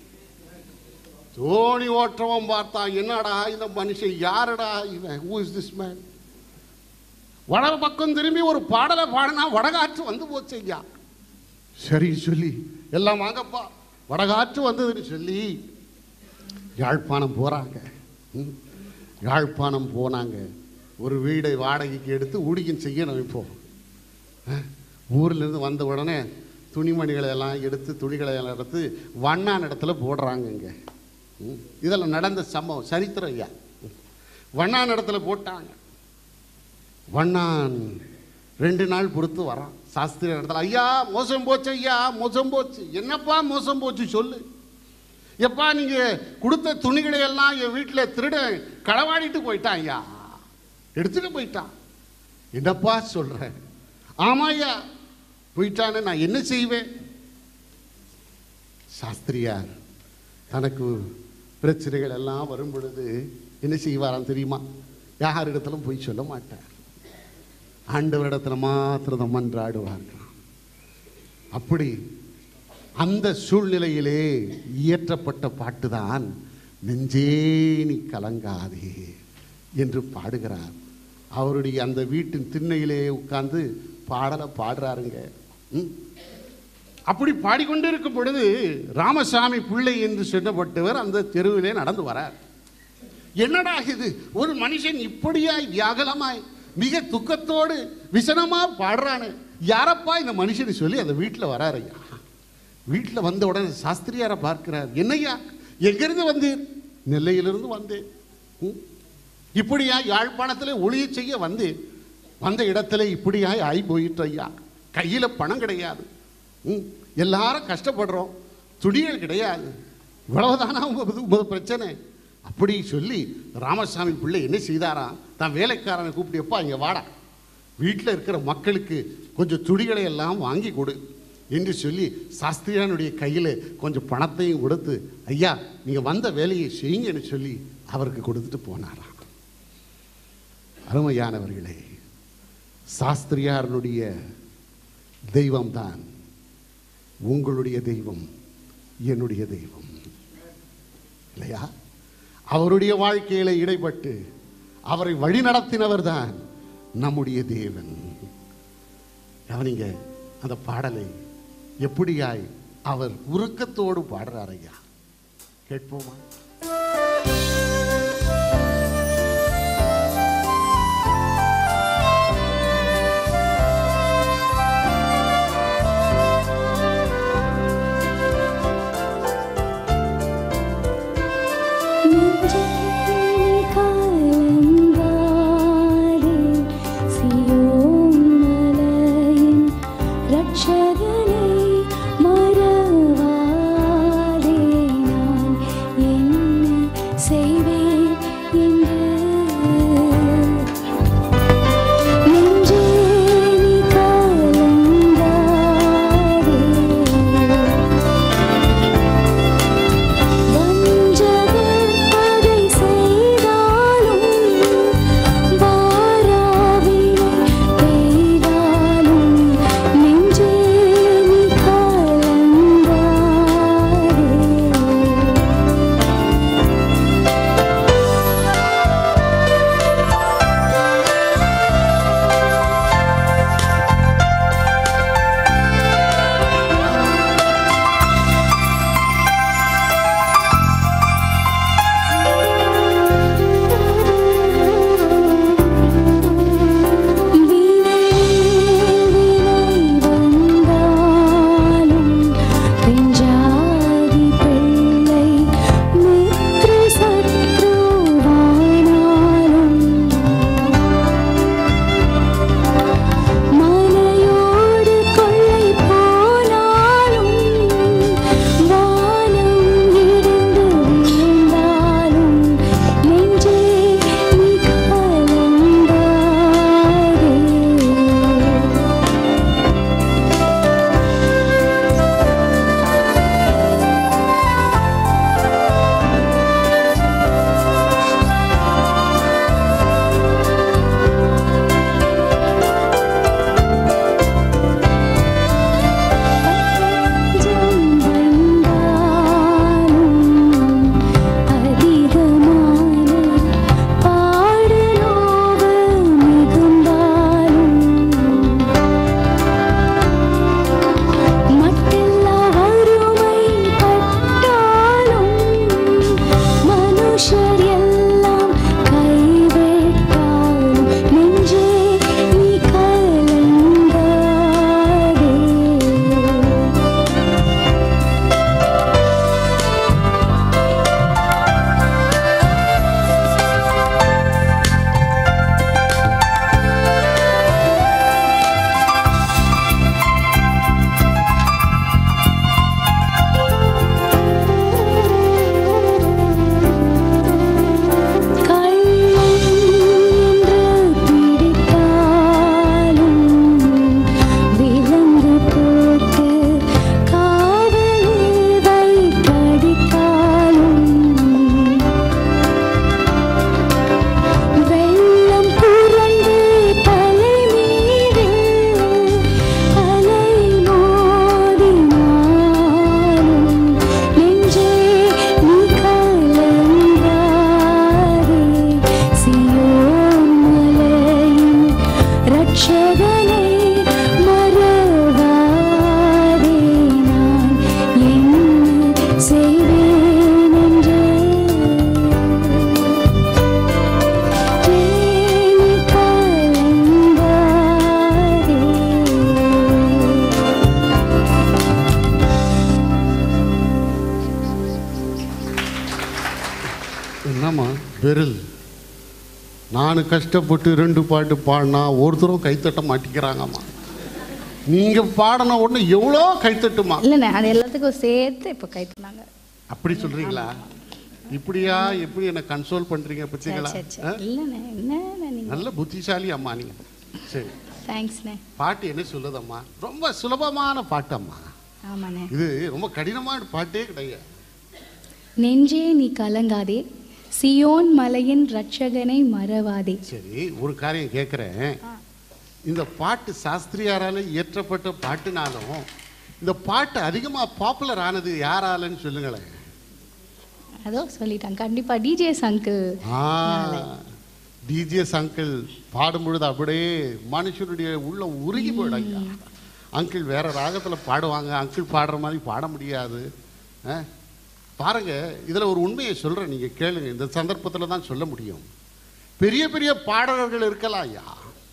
தோணி ஓட்டுறவன் பார்த்தான் என்னடா இந்த மனுஷன் யாரடா இவன் ஹூ இஸ் திஸ் மேன் வட பக்கம் திரும்பி ஒரு பாடலை பாடினா வடகாற்று வந்து போச்சு ஐயா சரி சொல்லி எல்லாம் வாங்கப்பா வடகாற்று வந்ததுன்னு சொல்லி யாழ்ப்பாணம் போகிறாங்க ம். யாழ்ப்பாணம் போனாங்க ஒரு வீடை வாடகைக்கு எடுத்து ஊழியம் செய்யணும் இப்போ அஹ், ஊர்லேருந்து வந்த உடனே துணிமணிகளை எல்லாம் எடுத்து துணிகளை எல்லாம் எடுத்து வண்ணான் இடத்துல போடுறாங்க இங்கே இதெல்லாம் நடந்த சம்பவம் சரித்திரம் ஐயா வண்ணான் இடத்துல போட்டாங்க வண்ணான் ரெண்டு நாள் பொறுத்து வரான் சாஸ்திரி இடத்துல ஐயா மோசம் போச்சு ஐயா மோசம் போச்சு என்னப்பா மோசம் போச்சு சொல்லு எப்பா நீங்க கொடுத்த துணிகளை எல்லாம் என் வீட்டில் திருட களவாடிட்டு போயிட்டான் ஐயா எடுத்துட்டு போயிட்டான் என்னப்பா சொல்ற ஆமா ஐயா போயிட்டான்னு நான் என்ன செய்வேன் சாஸ்திரியார் தனக்கு பிரச்சனைகள் எல்லாம் வரும் பொழுது என்ன செய்வாராம் தெரியுமா யாரிடத்திலும் போய் சொல்ல மாட்டார் ஆண்டவரிடத்துல மாத்திரம் மன்றாடுவார்கள் அப்படி அந்த சூழ்நிலையிலே இயற்றப்பட்ட பாட்டுதான் நெஞ்சே நீ கலங்காதே என்று பாடுகிறார் அவருடைய அந்த வீட்டின் திண்ணையிலே உட்கார்ந்து பாடலை பாடுறாருங்க ம். அப்படி பாடிக்கொண்டே இருக்கும் பொழுது ராமசாமி பிள்ளை என்று சொல்லப்பட்டவர் அந்த தெருவிலே நடந்து வரார் என்னடா இது ஒரு மனுஷன் இப்படியாய் வியாகலமாய் மிக துக்கத்தோடு விசனமா பாடுறானே யாரப்பா இந்த மனுஷனை சொல்லி அந்த வீட்டில் வராரு ஐயா வீட்டில் வந்த உடனே சாஸ்திரியாரை பார்க்கிறார் என்னய்யா எங்கிருந்து வந்தீர் நெல்லையிலிருந்து வந்தேன் ம். இப்படியா யாழ்ப்பாணத்தில் ஒளிய செய்ய வந்தேன் வந்த இடத்துல இப்படியாய் ஆகி போயிட்டு ஐயா கையில் பணம் கிடையாது ம். எல்லாரும் கஷ்டப்படுறோம் துணிகள் கிடையாது இவ்வளவுதானா உங்க உங்க பிரச்சனை அப்படி சொல்லி ராமசாமி பிள்ளை என்ன செய்தாராம் தான் வேலைக்காரனை கூப்பிட்டு எப்பா இங்கே வாடா வீட்டில் இருக்கிற மக்களுக்கு கொஞ்சம் துணிகளை எல்லாம் வாங்கி கொடு என்று சொல்லி சாஸ்திரியானுடைய கையில் கொஞ்சம் பணத்தையும் கொடுத்து ஐயா நீங்கள் வந்த வேலையை செய்யுங்கன்னு சொல்லி அவருக்கு கொடுத்துட்டு போனாராம் அருமையானவர்களே சாஸ்திரியாரனுடைய தெய்வம்தான் உங்களுடைய தெய்வம் என்னுடைய தெய்வம் இல்லையா அவருடைய வாழ்க்கையில இடைப்பட்டு அவரை வழிநடத்தினவர் தான் நம்முடைய தேவன் கவனிங்க அந்த பாடலை எப்படியாய் அவர் உருக்கத்தோடு பாடுறார் ஐயா கேட்போமா ரட்சகனை மறவாதே நான் என் ரட்சகனை மறவாதே நான் என்ன செய்வேன் என்று ஏன் கலங்காதே என்னம்மா பெரில் நான் கஷ்டப்பட்டு ரெண்டு பாட்டு பாடினா ஒருத்தரும் கைத்தட்ட மாட்டிக்கிறாங்கம்மா நீங்கள் பாடின உடனே எவ்வளோ கைத்தட்டுமா இல்லைண்ணே அது எல்லாத்துக்கும் சேர்த்து இப்போ கைத்துனாங்க அப்படி சொல்றீங்களா இப்படியா எப்படி என்ன கன்சோல் பண்றீங்க சரி பச்சைங்களா சரி சரி இல்லைண்ணே என்னண்ணே நீங்கள் நல்ல புத்திசாலி அம்மா நீங்க சரி தேங்க்ஸ்ண்ணே பாட்டு என்ன சொல்லுதம்மா ரொம்ப சுலபமான பாட்டு அம்மா ஆமாண்ணே இது ரொம்ப கடினமான பாட்டே கிடையாது நெஞ்சே நீ கலங்காதே சியோன் மலையின் ரட்சகனை மறவாதே சரி ஒரு காரியம் கேட்குறேன் இந்த பாட்டு சாஸ்திரியாரால இயற்றப்பட்ட பாட்டுனாலும் இந்த பாட்டு அதிகமாக பாப்புலர் ஆனது யாராலன்னு சொல்லுங்களேன் அதோ சொல்லிட்டாங்க கண்டிப்பா டிஜேஸ் அங்கிள் ஆ டிஜிஎஸ் அங்கிள் பாடும் பொழுது அப்படியே மனுஷனுடைய உள்ள உருகி போயிடும் ஐயா அங்கிள் வேற ராகத்தில் பாடுவாங்க அங்கிள் பாடுற மாதிரி பாட முடியாது ஆ? பாருங்க இதில் ஒரு உண்மையை சொல்கிறேன் நீங்கள் கேளுங்க இந்த சந்தர்ப்பத்தில் தான் சொல்ல முடியும் பெரிய பெரிய பாடகர்கள் இருக்கலாம் ஐயா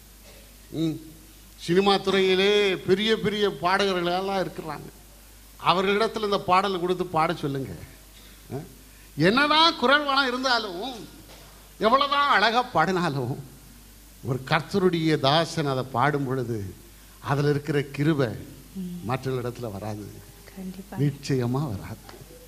ம் சினிமா துறையிலே பெரிய பெரிய பாடகர்களெல்லாம் இருக்கிறாங்க அவர்களிடத்தில் இந்த பாடலை கொடுத்து பாட சொல்லுங்க ஆ? என்னதான் குரல் வளம் இருந்தாலும் எவ்வளவுதான் அழகா பாடினாலும் ஒரு கர்த்தருடைய தாசன் அதை பாடும் பொழுது அதில் இருக்கிற கிருபை மற்ற இடத்துல வராது கண்டிப்பா நிச்சயமா வராது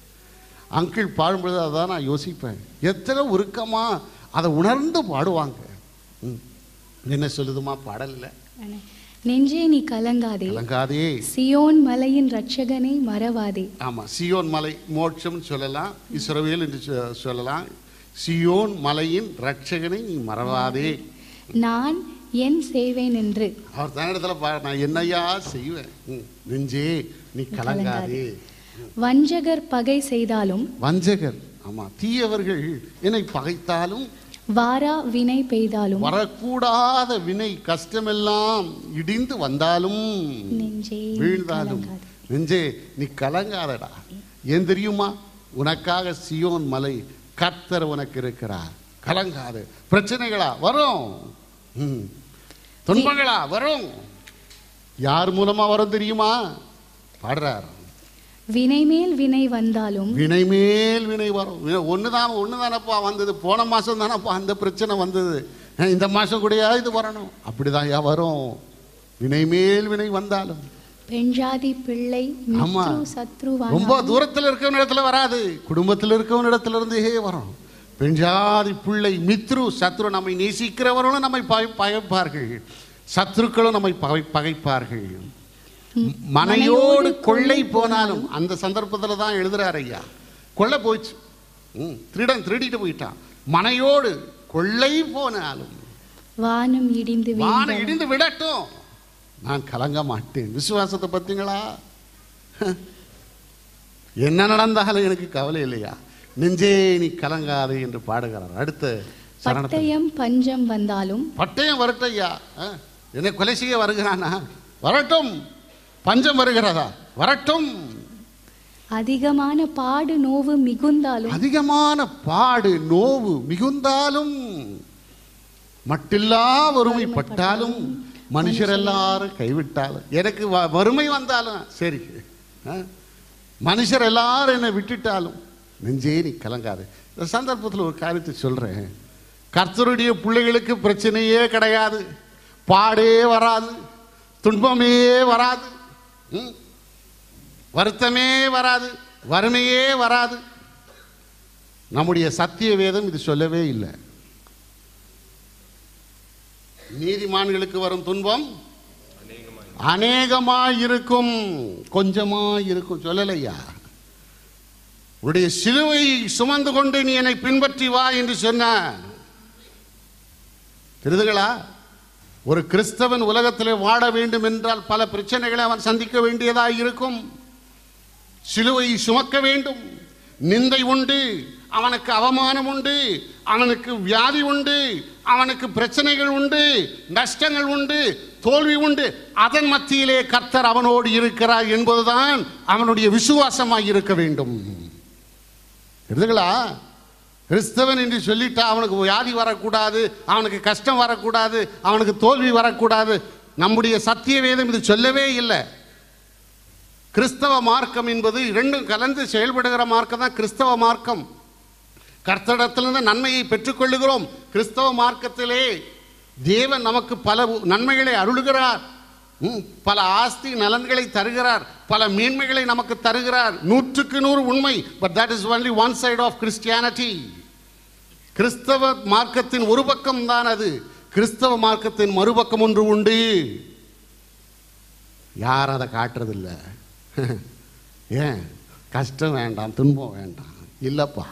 அங்கிள் பாடும்பொழுது அதான் நான் யோசிப்பேன் எத்தனை உருக்கமா அதை உணர்ந்து பாடுவாங்க ம். என்ன சொல்லுதுமா பாடல்ல அண்ணே, நெஞ்சே நீ கலங்காதே கலங்காதே சியோன் மலையின் ரட்சகனை மறவாதே ஆமா சியோன் மலை மோட்சம்னு சொல்லலாம் இஸ்ரவேல் என்று சொ- சொல்லலாம் சியோன் மலையின் ரட்சகனை நீ மறவாதே நான் என் செய்வேன் என்று அவர் தன்னிடத்துல பா நான் என்னையா செய்வேன் ம். நெஞ்சே நீ கலங்காதே வஞ்சகர் பகை செய்தாலும் வஞ்சகர் ஆமா தீயவர்கள் என்னை பகைத்தாலும் வாரா வினை பெய்தாலும் வரக்கூடாத வினை கஷ்டமெல்லாம் இடிந்து வந்தாலும் நெஞ்சே நீ வீழ்ந்தாலும் கலங்காதே. நெஞ்சே நீ கலங்காதடா ஏன் தெரியுமா உனக்காக சியோன் மலை கர்த்தர் உனக்கு இருக்கிறார் கலங்காது பிரச்சனைகளா வரும் ம். துன்பங்களா வரும் யார் மூலமா வரும் தெரியுமா பாடுறார் வினை மேல் வினை வந்தாலும் வினை மேல் வினை வரும் வினை ஒண்ணுதான் ஒண்ணுதானப்பா வந்தது போன மாசம் தானப்பா அந்த பிரச்சனை வந்தது அஹ் இந்த மாசம் கூடயா இது வரணும் அப்படிதான் யா வரும் வினை மேல் வினை வந்தாலும் பெண்ஜாதி பிள்ளை ஆமா. மித்ரு சத்ருவான ரொம்ப தூரத்தில் இருக்கவன் இடத்துல வராது குடும்பத்தில் இருக்கவன் இடத்துல இருந்தே வரும் பெண்ஜாதி பிள்ளை மித்ரு சத்ரு நம்மை நேசிக்கிறவர்களும் நம்மை பகை- பகைப்பார்கள் சத்ருக்களும் நம்மை பகை பகைப்பார்கள் மனையோடு கொள்ளை போனாலும் அந்த சந்தர்ப்பத்தில் தான் எழுதுறாரு ஐயா கொள்ளை போயிடுச்சு ம், திருடன் திருடிட்டு போயிட்டான் மனையோடு கொள்ளை போனாலும் வானம் இடிந்து வானம் வீழ்ந்தாலும் இடிந்து விடட்டும் நான் கலங்க மாட்டேன் விசுவாசத்தை பார்த்தீங்களா என்ன நடந்தாலும் எனக்கு கவலை இல்லையா நெஞ்சே நீ கலங்காதே என்று பாடுகிறார் அடுத்த சரணத்தில் பட்டயம் பஞ்சம் வந்தாலும் பட்டயம் வரட்டும் ஐயா ஆ, என்னை கொலை செய்ய வருகிறானா வரட்டும் பஞ்சம் வருகிறதா வரட்டும் அதிகமான பாடு நோவு மிகுந்தாலும் அதிகமான பாடு நோவு மிகுந்தாலும் மட்டில்லா வறுமைப்பட்டாலும் மனுஷர் எல்லாரும் கைவிட்டாலும் எனக்கு வ- வறுமை வந்தாலும் சரி ஆ? மனுஷர் எல்லாரும் என்னை விட்டுட்டாலும் நெஞ்சே நீ கலங்காது இந்த சந்தர்ப்பத்தில் ஒரு காரியத்தை சொல்கிறேன் கர்த்தருடைய பிள்ளைகளுக்கு பிரச்சனையே கிடையாது பாடே வராது துன்பமே வராது ம்? வருத்தமே வராது வறுமையே வராது நம்முடைய சத்திய வேதம் இது சொல்லவே இல்லை நீதிமான்களுக்கு வரும் துன்பம் அநேகமாய் இருக்கும் கொஞ்சமாய் இருக்கும் சொல்லலையா உன்னுடைய சிலுவை சுமந்து கொண்டு நீ என்னை பின்பற்றி வா என்று சொன்ன தெரியுதுங்களா ஒரு கிறிஸ்தவன் உலகத்திலே வாழ வேண்டும் என்றால் பல பிரச்சனைகளை அவன் சந்திக்க வேண்டியதாக இருக்கும் சிலுவை சுமக்க வேண்டும் நிந்தை உண்டு அவனுக்கு அவமானம் உண்டு அவனுக்கு வியாதி உண்டு அவனுக்கு பிரச்சனைகள் உண்டு நஷ்டங்கள் உண்டு தோல்வி உண்டு அதன் மத்தியிலே கர்த்தர் அவனோடு இருக்கிறார் என்பதுதான் அவனுடைய விசுவாசமாய் இருக்க வேண்டும் எடுத்துங்களா கிறிஸ்தவன் என்று சொல்லிட்டா அவனுக்கு வியாதி வரக்கூடாது அவனுக்கு கஷ்டம் வரக்கூடாது அவனுக்கு தோல்வி வரக்கூடாது நம்முடைய சத்திய வேதம் இது சொல்லவே இல்லை கிறிஸ்தவ மார்க்கம் என்பது இரண்டும் கலந்து செயல்படுகிற மார்க்கம் தான் கிறிஸ்தவ மார்க்கம் கர்த்தரிடத்திலிருந்து நன்மையை பெற்றுக்கொள்ளுகிறோம் கிறிஸ்தவ மார்க்கத்திலே தேவன் நமக்கு பல உ- நன்மைகளை அருளுகிறார் ம், பல ஆஸ்தி நலன்களை தருகிறார் பல மேன்மைகளை நமக்கு தருகிறார் நூற்றுக்கு நூறு உண்மை but that is only one side of Christianity கிறிஸ்தவ மார்க்கத்தின் ஒரு பக்கம் தான் அது கிறிஸ்தவ மார்க்கத்தின் மறுபக்கம் ஒன்று உண்டு யாரும் அதை காட்டுறதில்ல ஏன் கஷ்டம் வேண்டாம் துன்பம் வேண்டாம் இல்லைப்பா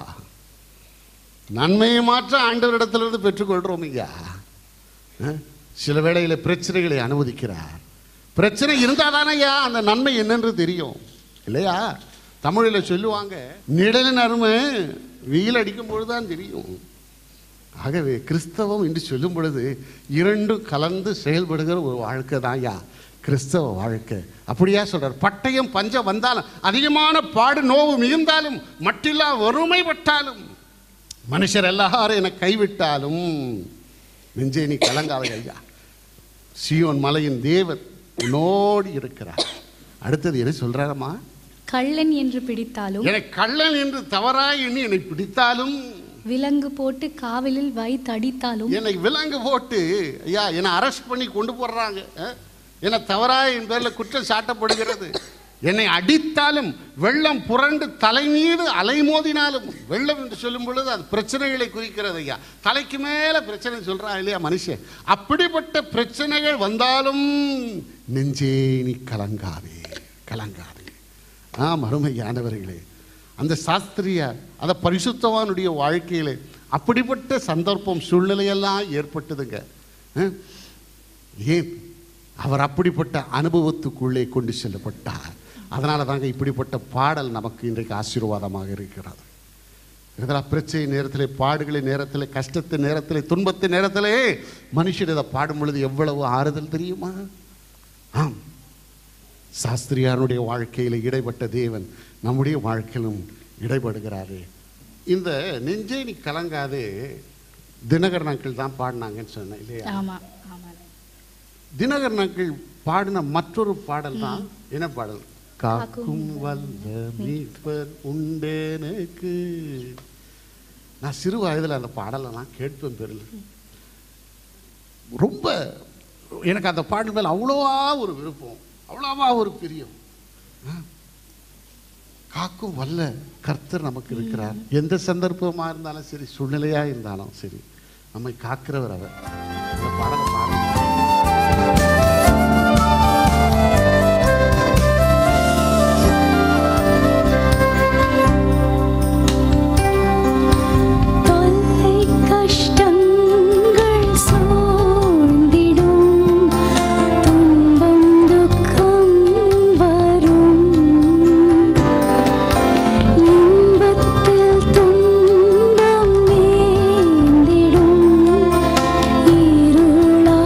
நன்மையை மாற்ற ஆண்டவரிடத்திலிருந்து பெற்றுக்கொள்கிறோம் ஐயா அஹ், சில வேளையில் பிரச்சனைகளை அனுமதிக்கிறார் பிரச்சனை இருந்தால் தானே ஐயா அந்த நன்மை என்னன்னு தெரியும் இல்லையா தமிழில் சொல்லுவாங்க நிழலின் அருமை வெயில் அடிக்கும் பொழுது தான் தெரியும் ஆகவே கிறிஸ்தவம் என்று சொல்லும் பொழுது இரண்டும் கலந்து செயல்படுகிற ஒரு வாழ்க்கை தான் ஐயா கிறிஸ்தவ வாழ்க்கை அப்படியா சொல்றார் பட்டயம் பஞ்சம் வந்தாலும் அதிகமான பாடு நோவு மிகுந்தாலும் மட்டில்லா வறுமைப்பட்டாலும் மனுஷர் எல்லாரும் என்னை கைவிட்டாலும் நெஞ்சே நீ கலங்காத ஐயா சியோன் மலையின் தேவன் உன்னோடு இருக்கிறார் அடுத்தது என்ன சொல்றாரம்மா கள்ளன் என்று பிடித்தாலும் என்னை கள்ளன் என்று தவறாய் எண்ணி என்னை பிடித்தாலும் விலங்கு போட்டு காவலில் வைத்தடித்தாலும் என்னை விலங்கு போட்டு ஐயா என்னை அரெஸ்ட் பண்ணி கொண்டு போடுறாங்க அஹ்? என்னை தவறாக என் பேரில் குற்றம் சாட்டப்படுகிறது என்னை அடித்தாலும் வெள்ளம் புரண்டு தலை மீது அலைமோதினாலும் வெள்ளம் என்று சொல்லும் பொழுது அது பிரச்சனைகளை குறிக்கிறது ஐயா தலைக்கு மேலே பிரச்சனை சொல்கிறான் இல்லையா மனுஷன் அப்படிப்பட்ட பிரச்சனைகள் வந்தாலும் நெஞ்சே நீ கலங்காதே கலங்காதே ஆ மறுமையானவர்களே அந்த சாஸ்திரியார் அந்த பரிசுத்தவானுடைய வாழ்க்கையிலே அப்படிப்பட்ட சந்தர்ப்பம் சூழ்நிலையெல்லாம் ஏற்பட்டதுங்க அஹ்? ஏன் அவர் அப்படிப்பட்ட அனுபவத்துக்குள்ளே கொண்டு செல்லப்பட்டார் அதனால தாங்க இப்படிப்பட்ட பாடல் நமக்கு இன்றைக்கு ஆசீர்வாதமாக இருக்கிறது இதெல்லாம் பிரச்சனை நேரத்தில் பாடுகளை நேரத்தில் கஷ்டத்தின் நேரத்தில் துன்பத்தின் நேரத்திலே மனுஷன் இதை பாடும் பொழுது எவ்வளவு ஆறுதல் தெரியுமா ஆம் சாஸ்திரியாருடைய வாழ்க்கையில் இடைப்பட்ட தேவன் நம்முடைய வாழ்க்கையிலும் இடைப்படுகிறாரு இந்த நெஞ்சே நீ கலங்காது தினகர் நாட்கள் தான் பாடினாங்கன்னு சொன்னேன் இல்லையா ஆமா ஆமா தினகர் நாட்கள் பாடின மற்றொரு பாடல் தான் என்ன பாடல் காக்கும் வல்ல மீட்பர் உண்டேனுக்கு நான் சிறு வயதில் அந்த பாடலை நான் கேட்பேன் பெரியல ரொம்ப எனக்கு அந்த பாடல் மேல அவ்வளோவா ஒரு விருப்பம் அவ்வளோவா ஒரு பிரியம் ஆ. காக்கும் வல்ல கர்த்தர் நமக்கு இருக்கிறார் எந்த சந்தர்ப்பமா இருந்தாலும் சரி சூழ்நிலையா இருந்தாலும் சரி நம்மை காக்கிறவர் அவர் இந்த பாடலை பாடுங்க தொல்லை கஷ்டங்கள் சூழ்ந்திடும் துன்பம் துக்கம் வரும் இன்பத்தில் துன்பம் நேர்ந்திடும் இருளாய்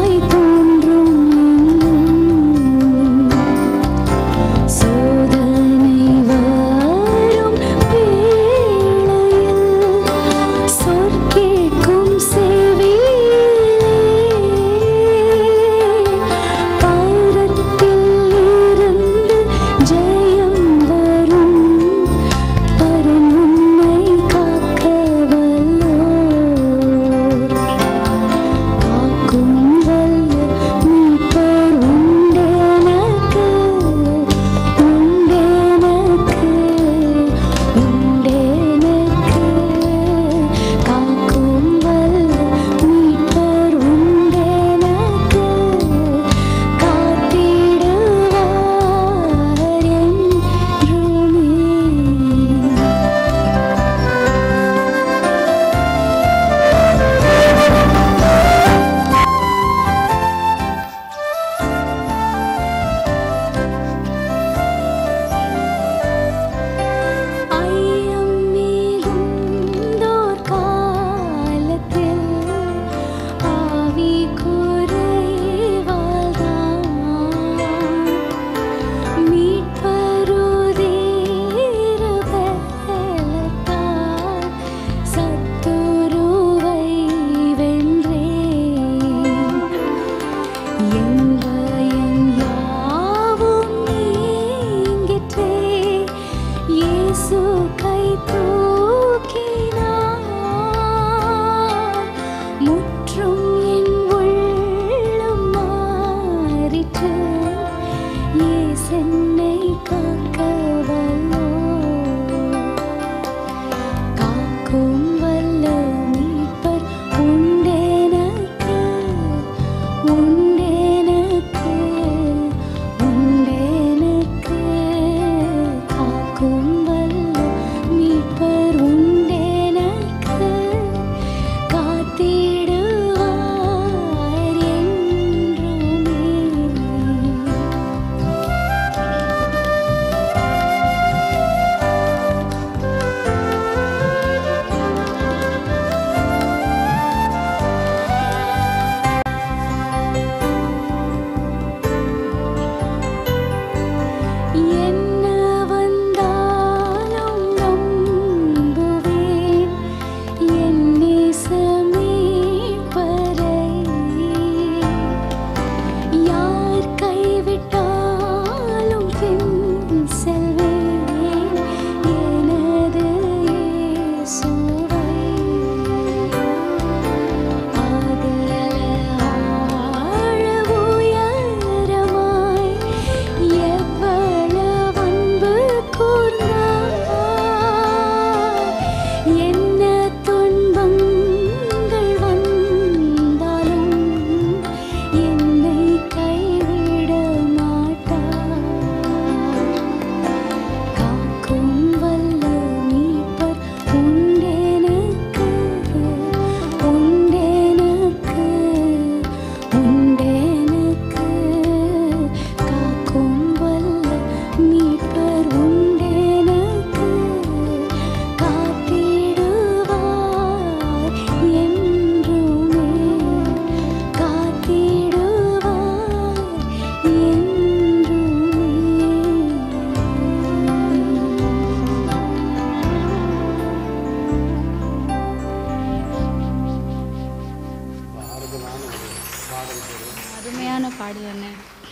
அருமையான பாடல் என்ன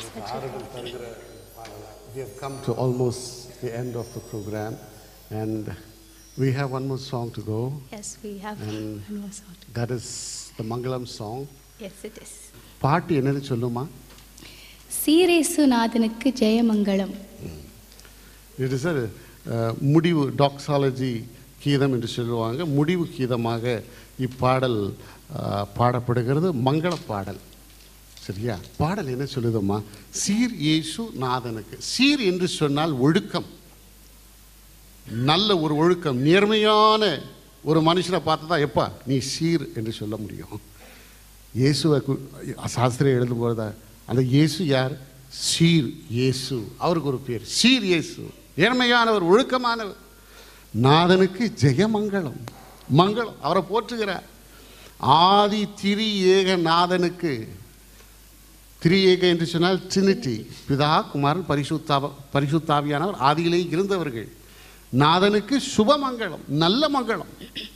We have come to almost the end of the program and we have one more song to go. Yes we have And that is the Mangalam song. Yes it is பாட்டு என்னன்னு சொல்லுமா சீரேசுநாதனுக்கு ஜெயமங்கலம் இட் இஸ் முடிவு doxology கீதம் என்று சொல்லுவாங்க முடிவு கீதமாக இப்பாடல் uh, பாடப்படுகிறது மங்கள பாடல் சரியா பாடல் என்ன சொல்லுதம்மா சீர் இயேசு நாதனுக்கு சீர் என்று சொன்னால் ஒழுக்கம் நல்ல ஒரு ஒழுக்கம் நேர்மையான ஒரு மனுஷனை பார்த்து தான் எப்பா நீ சீர் என்று சொல்ல முடியும் இயேசுவை கு- சாஸ்திரம் எழுதும் போது அந்த இயேசு யார் சீர் இயேசு அவருக்கு ஒரு பேர் சீர் இயேசு நேர்மையானவர் ஒழுக்கமானவர் நாதனுக்கு ஜெயமங்கலம் மங்களம் அவரை போற்றுகிறார் ஆதி திரி ஏக நாதனுக்கு திரி ஏக என்று சொன்னால் ட்ரினிட்டி பிதா குமாரன் பரிசுத்தாவ பரிசுத்தாவியானவர் ஆதியிலே இருந்தவர்கள் நாதனுக்கு சுபமங்கலம் நல்ல மங்களம்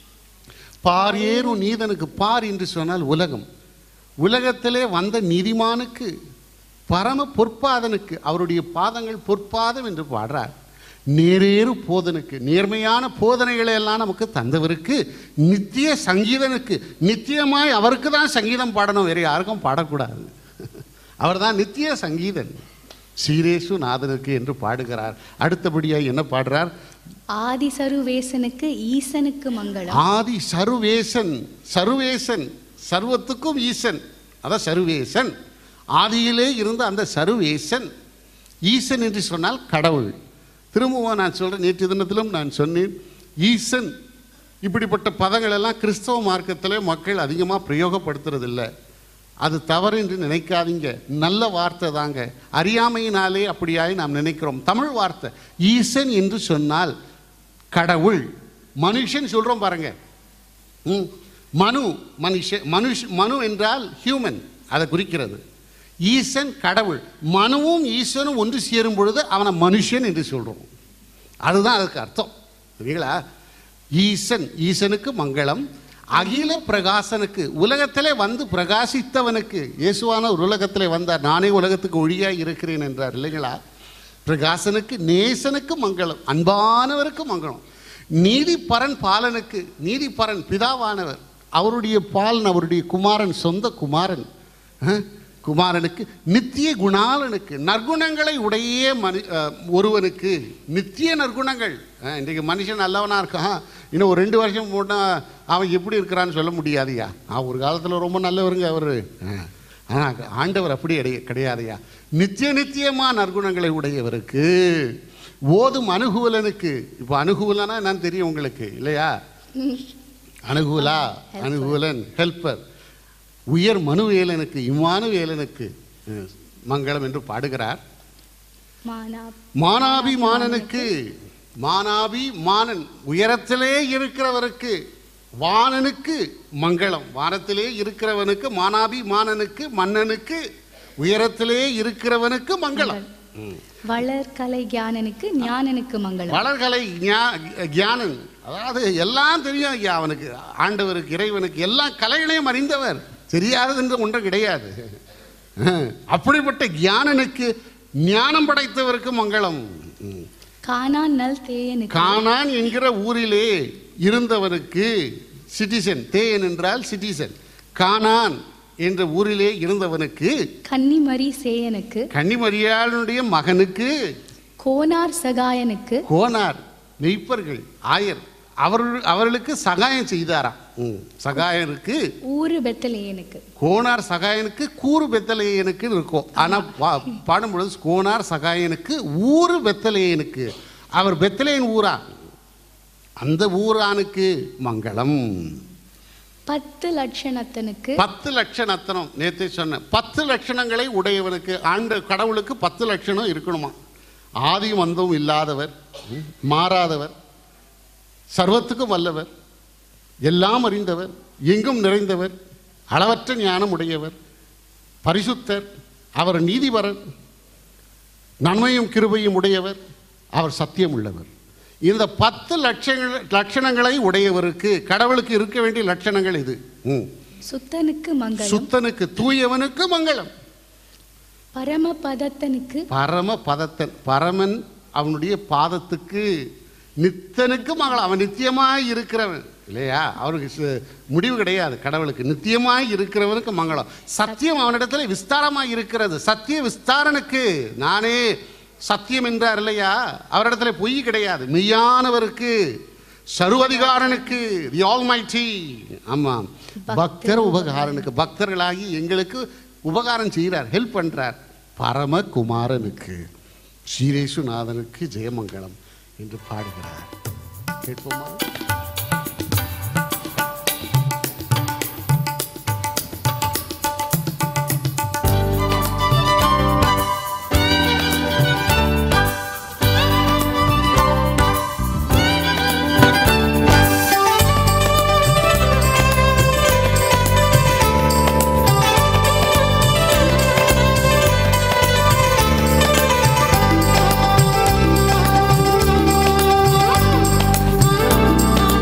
பார் ஏறும் நீதனுக்கு பார் என்று சொன்னால் உலகம் உலகத்திலே வந்த நீதிமானுக்கு பரம பொற்பாதனுக்கு அவருடைய பாதங்கள் பொற்பாதம் என்று பாடுறார் நேரேறு போதனுக்கு நேர்மையான போதனைகளை எல்லாம் நமக்கு தந்தவருக்கு நித்திய சங்கீதனுக்கு நித்தியமாய் அவருக்கு தான் சங்கீதம் பாடணும் வேறு யாருக்கும் பாடக்கூடாது அவர்தான் நித்திய சங்கீதன் சீரேசு நாதனுக்கு என்று பாடுகிறார் அடுத்தபடியாக என்ன பாடுறார் ஆதி சருவேசனுக்கு ஈசனுக்கு மங்களம் ஆதி சருவேசன் சருவேசன் சர்வத்துக்கும் ஈசன் அதான் சருவேசன் ஆதியிலே இருந்த அந்த சருவேசன் ஈசன் என்று சொன்னால் கடவுள் திரும்பவும் நான் சொல்கிறேன் நேற்று தினத்திலும் நான் சொன்னேன் ஈசன் இப்படிப்பட்ட பதங்கள் எல்லாம் கிறிஸ்தவ மார்க்கத்திலே மக்கள் அதிகமாக பிரயோகப்படுத்துறதில்லை அது தவறு என்று நினைக்காதீங்க நல்ல வார்த்தை தாங்க அறியாமையினாலே அப்படியாய் நாம் நினைக்கிறோம் தமிழ் வார்த்தை ஈசன் என்று சொன்னால் கடவுள் மனுஷன் சொல்கிறோம் பாருங்க ம். மனு மனுஷ மனுஷ மனு என்றால் ஹியூமன் அதை குறிக்கிறது ஈசன் கடவுள் மனுவும் ஈசனும் ஒன்று சேரும் பொழுது அவனை மனுஷன் என்று சொல்கிறோம் அதுதான் அதுக்கு அர்த்தம் சரிங்களா ஈசன் ஈசனுக்கு மங்களம் அகில பிரகாசனுக்கு உலகத்திலே வந்து பிரகாசித்தவனுக்கு இயேசுவான ஒரு உலகத்திலே வந்தார் நானே உலகத்துக்கு ஒளியாய் இருக்கிறேன் என்றார் இல்லைங்களா பிரகாசனுக்கு நேசனுக்கு மங்களம் அன்பானவருக்கு மங்களம் நீதிப்பரன் பாலனுக்கு நீதிப்பரன் பிதாவானவர் அவருடைய பாலன் அவருடைய குமாரன் சொந்த குமாரன் அஹ், குமாரனுக்கு நித்திய குணாளனுக்கு நற்குணங்களை உடைய மனு அஹ், ஒருவனுக்கு நித்திய நற்குணங்கள் அஹ், இன்றைக்கு மனுஷன் நல்லவனாக இருக்கான் இன்னும் ஒரு ரெண்டு வருஷம் போட்டால் அவன் எப்படி இருக்கிறான்னு சொல்ல முடியாதுயா அவன் ஒரு காலத்தில் ரொம்ப நல்லவருங்க அவர் ஆனால் ஆண்டவர் அப்படி அடைய கிடையாதுயா நித்திய நித்தியமா நற்குணங்களை உடையவருக்கு ஓதும் அனுகூலனுக்கு இப்போ அனுகூலனா என்னன்னு தெரியும் உங்களுக்கு இல்லையா அனுகூலா அனுகூலன் ஹெல்ப்பர் உயர் மனுவேலனுக்கு இம்மானுவேலனுக்கு அஹ், மங்களம் என்று பாடுகிறார் மானா மானாபி மானனுக்கு மானாபி மானன் உயரத்திலே இருக்கிறவருக்கு வாணனுக்கு மங்களம் வானத்திலே இருக்கிறவனுக்கு மானாபி மானனுக்கு மன்னனுக்கு உயரத்திலே இருக்கிறவனுக்கு மங்களம் ம். வளர்கலை ஞானனுக்கு ஞானனுக்கு மங்களம் வளர்கலை ஞா- ஞானன் அதாவது எல்லாம் தெரியும் ஐயா அவனுக்கு ஆண்டவருக்கு இறைவனுக்கு எல்லா கலைகளையும் அறிந்தவர் தெரியாதது என்று ஒன்றும் கிடையாது அஹ், அப்படிப்பட்ட ஞானனுக்கு ஞானம் படைத்தவருக்கு மங்களம் ம். கானான் நல் தேயனுக்கு கானான் என்கிற ஊரிலே இருந்தவனுக்கு சிட்டிசன் தேயன் என்றால் சிட்டிசன் கானான் என்ற ஊரிலே இருந்தவனுக்கு கன்னிமரி சேயனுக்கு கன்னிமரியாளுடைய மகனுக்கு கோனார் சகாயனுக்கு கோனார் மெய்ப்பர்கள் ஆயர் அவர்கள் அவர்களுக்கு சகாயம் செய்தாராம் ம். சகாயனுக்கு ஊரு பெத்தலேயனுக்கு கோனார் சகாயனுக்கு கூறு பெத்தலையனுக்கு இருக்கும் ஆனால் பாடும்பொழுது கோனார் சகாயனுக்கு ஊரு பெத்தலையனுக்கு அவர் பெத்தலையன் ஊரா அந்த ஊரானுக்கு மங்களம் பத்து லட்சணத்தனுக்கு பத்து லட்சணத்தனம் நேற்று சொன்னேன் பத்து லட்சணங்களை உடையவனுக்கு ஆண்டு கடவுளுக்கு பத்து லட்சணம் இருக்கணுமா ஆதியும் அந்தமும் இல்லாதவர் ம், மாறாதவர் சர்வத்துக்கும் வல்லவர் எல்லாம் அறிந்தவர் எங்கும் நிறைந்தவர் அளவற்ற ஞானம் உடையவர் பரிசுத்தர் அவர் நீதிபரர் நன்மையும் கிருபையும் உடையவர் அவர் சத்தியம் உள்ளவர் இந்த பத்து லட்சங்கள் லட்சணங்களை உடையவருக்கு கடவுளுக்கு இருக்க வேண்டிய லட்சணங்கள் இது ம் சுத்தனுக்கு மங்களம் சுத்தனுக்கு தூயவனுக்கு மங்களம் பரமபதத்தனுக்கு பரம பதத்தன் பரமன் அவனுடைய பாதத்துக்கு நித்தனுக்கு மகள் அவன் நித்தியமாய் இருக்கிறவன் இல்லையா அவனுக்கு சு- முடிவு கிடையாது கடவுளுக்கு நித்தியமாய் இருக்கிறவனுக்கு மங்களம் சத்தியம் அவனிடத்துல விஸ்தாரமாய் இருக்கிறது சத்திய விஸ்தாரனுக்கு நானே சத்தியம் என்றார் இல்லையா அவரிடத்துல பொய் கிடையாது மெய்யானவருக்கு சர்வதிகாரனுக்கு தி ஆல்மைட்டி ஆமாம் பக்தர் உபகாரனுக்கு பக்தர்களாகி எங்களுக்கு உபகாரம் செய்கிறார் ஹெல்ப் பண்றார் பரமகுமாரனுக்கு ஸ்ரீரேசுநாதனுக்கு ஜெயமங்கலம் என்று பாடுகிறார் கேட்போமா ஆ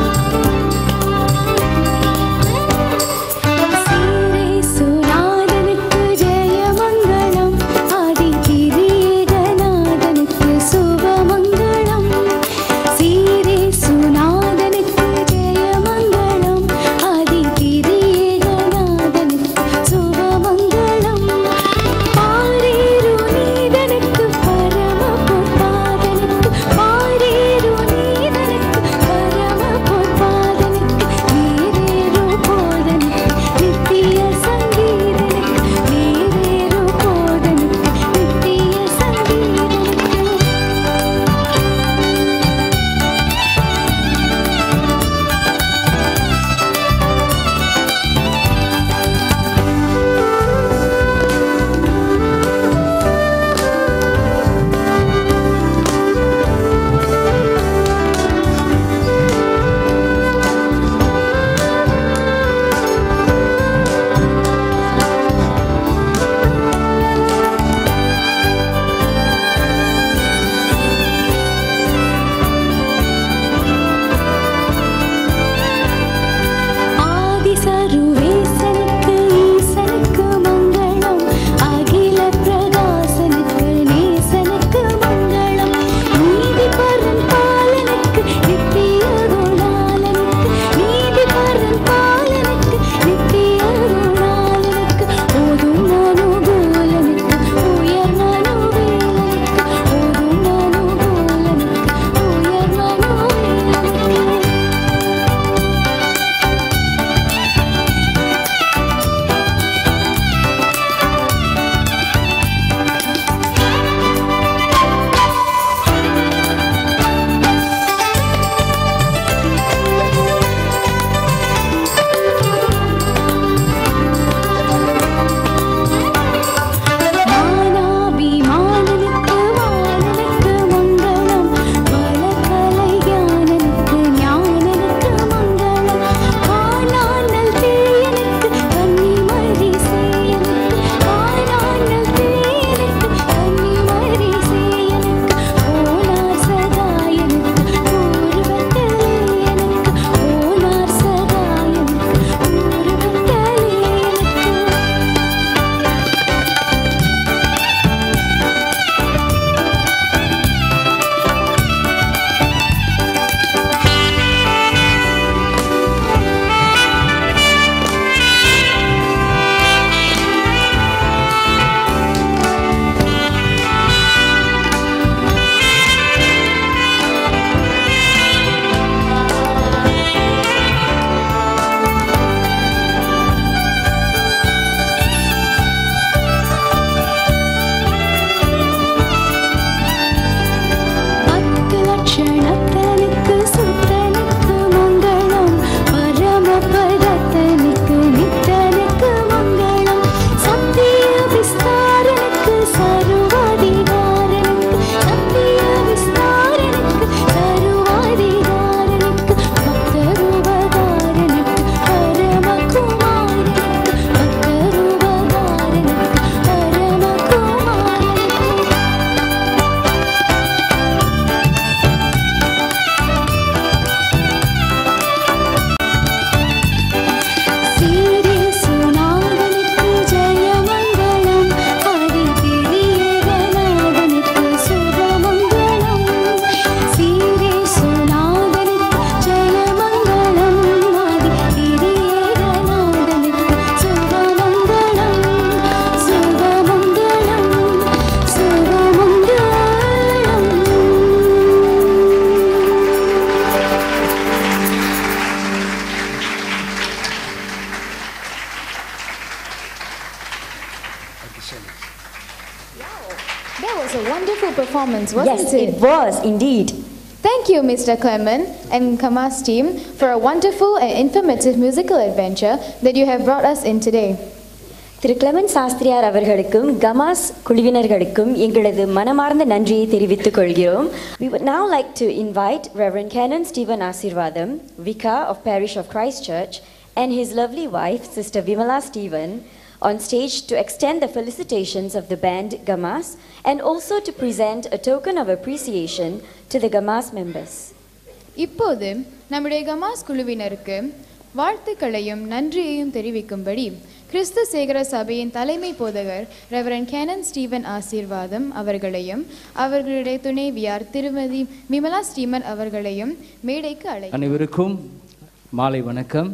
That was a wonderful performance, wasn't yes, it? it was indeed. Thank you, Mr. Clement and Kamas team, for a wonderful and informative musical adventure that you have brought us in today. திரு கிளமன் சாஸ்திரியார் அவர்களுக்கும் கமாஸ் குழுவினர்களுக்கும் எங்களது மனமார்ந்த நன்றியை தெரிவித்துக் கொள்கிறோம் We would now like to invite Reverend Canon Stephen Asirvadam, Vicar of Parish of Christ Church, and his lovely wife, Sister Vimala Stephen, on stage to extend the felicitations of the band Gamas and also to present a token of appreciation to the Gamas members. இப்போது நம்முடைய கமாஸ் குழுவினருக்கு வாழ்த்துக்களையும் நன்றியையும் தெரிவிக்கும்படி கிறிஸ்து சேகர சபையின் தலைமை போதகர் reverend Canon Steven ஆசீர்வாதம் அவர்களையும் அவர்களுடைய துணைவியார் திருமதி விமலா ஸ்ரீமன் அவர்களையும் மேடைக்கு அழை அனைவருக்கும் மாலை வணக்கம்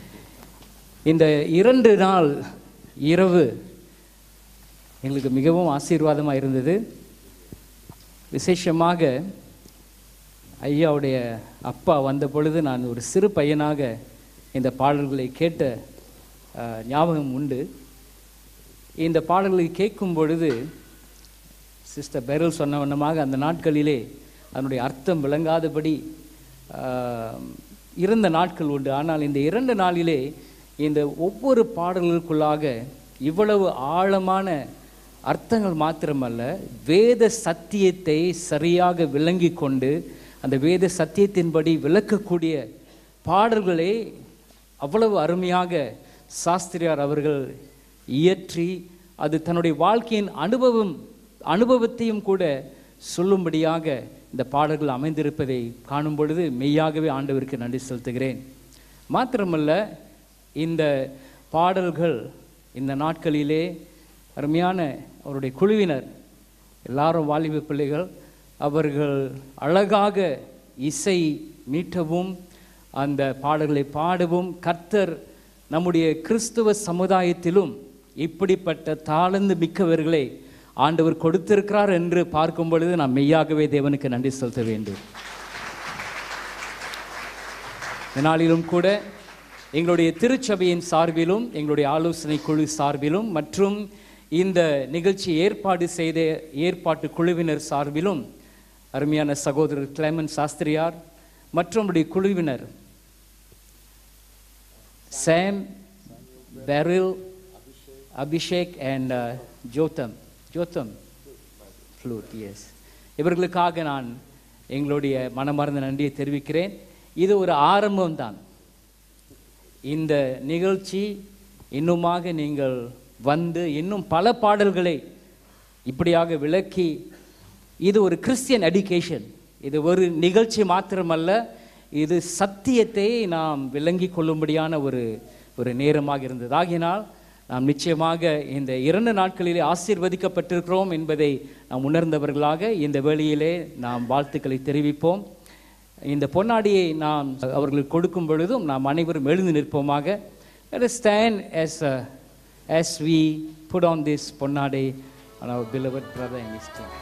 இந்த இரண்டு நாள் இரவு எங்களுக்கு மிகவும் ஆசீர்வாதமாக இருந்தது விசேஷமாக ஐயாவுடைய அப்பா வந்த பொழுது நான் ஒரு சிறு பையனாக இந்த பாடல்களை கேட்ட அஹ், ஞாபகம் உண்டு இந்த பாடல்களை கேட்கும் பொழுது சிஸ்டர் பெரல் சொன்ன வண்ணமாக அந்த நாட்களிலே அதனுடைய அர்த்தம் விளங்காதபடி ஆஹ், இருந்த நாட்கள் உண்டு ஆனால் இந்த இரண்டு நாளிலே இந்த ஒவ்வொரு பாடல்களுக்குள்ளாக இவ்வளவு ஆழமான அர்த்தங்கள் மாத்திரமல்ல வேத சத்தியத்தை சரியாக விளங்கி கொண்டு அந்த வேத சத்தியத்தின்படி விளக்கக்கூடிய பாடல்களை அவ்வளவு அருமையாக சாஸ்திரியார் அவர்கள் இயற்றி அது தன்னுடைய வாழ்க்கையின் அனுபவம் அனுபவத்தையும் கூட சொல்லும்படியாக இந்த பாடல்கள் அமைந்திருப்பதை காணும் பொழுது மெய்யாகவே ஆண்டவருக்கு நன்றி செலுத்துகிறேன் மாத்திரமல்ல இந்த பாடல்கள் இந்த நாட்களிலே அருமையான அவருடைய குழுவினர் எல்லாரும் வாலிப பிள்ளைகள் அவர்கள் அழகாக இசை மீட்டவும் அந்த பாடல்களை பாடவும் கர்த்தர் நம்முடைய கிறிஸ்துவ சமுதாயத்திலும் இப்படிப்பட்ட தாளந்து மிக்கவர்களை ஆண்டவர் கொடுத்திருக்கிறார் என்று பார்க்கும் பொழுது நாம் மெய்யாகவே தேவனுக்கு நன்றி செலுத்த வேண்டும் இந்த நாளிலும் கூட எங்களுடைய திருச்சபையின் சார்பிலும் எங்களுடைய ஆலோசனை குழு சார்பிலும் மற்றும் இந்த நிகழ்ச்சி ஏற்பாடு செய்த ஏற்பாட்டு குழுவினர் சார்பிலும் அருமையான சகோதரர் கிளைமன் சாஸ்திரியார் மற்றும் நம்முடைய குழுவினர் Sam Beryl Abhishek and Jotham Jotham flute yes இவர்களுக்காக நான் எங்களுடைய மனமார்ந்த நன்றியை தெரிவிக்கிறேன் இது ஒரு ஆரம்பம்தான் இந்த நிகழ்ச்சி இன்னுமாக நீங்கள் வந்து இன்னும் பல பாடல்களை இப்படியாக விளக்கி இது ஒரு கிறிஸ்டியன் எடுகேஷன் இது ஒரு நிகழ்ச்சி மாத்திரமல்ல இது சத்தியத்தை நாம் விளங்கி கொள்ளும்படியான ஒரு ஒரு நேரமாக இருந்தது ஆகினால் நாம் நிச்சயமாக இந்த இரண்டு நாட்களிலே ஆசீர்வதிக்கப்பட்டிருக்கிறோம் என்பதை நாம் உணர்ந்தவர்களாக இந்த வேளையிலே நாம் வாழ்த்துக்களை தெரிவிப்போம் இந்த பொன்னாடியை நாம் அவர்களுக்கு கொடுக்கும் பொழுதும் நாம் அனைவரும் எழுந்து நிற்போமாக let us stand as uh, as we put on this பொன்னாடை on our beloved brother and his team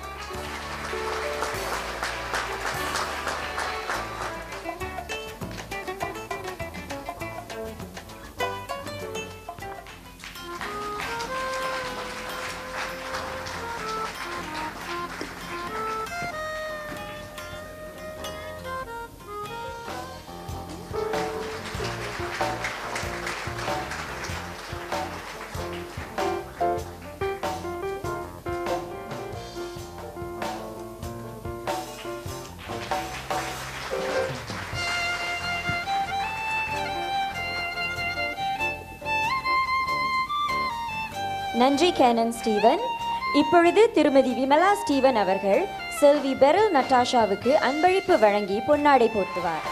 நன்றி கேனன் ஸ்டீவன் இப்பொழுது திருமதி விமலா ஸ்டீவன் அவர்கள் செல்வி பெரல் நட்டாஷாவுக்கு அன்பளிப்பு வழங்கி பொன்னாடை போர்த்துவார்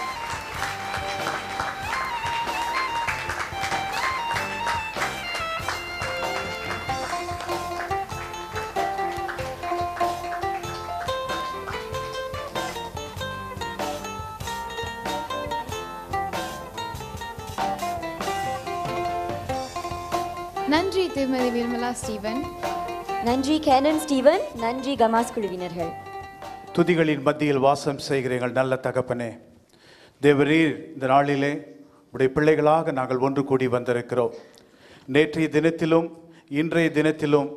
நன்றி திருமதி விமலா ஸ்டீவன் நன்றி கேனன் ஸ்டீவன் நன்றி கமாஸ் குழுவினர்கள் துதிகளின் மத்தியில் வாசம் செய்கிற எங்கள் நல்ல தகப்பனே தேவரீர் இந்த நாளிலே உடைய பிள்ளைகளாக நாங்கள் ஒன்று கூடி வந்திருக்கிறோம் நேற்றைய தினத்திலும் இன்றைய தினத்திலும்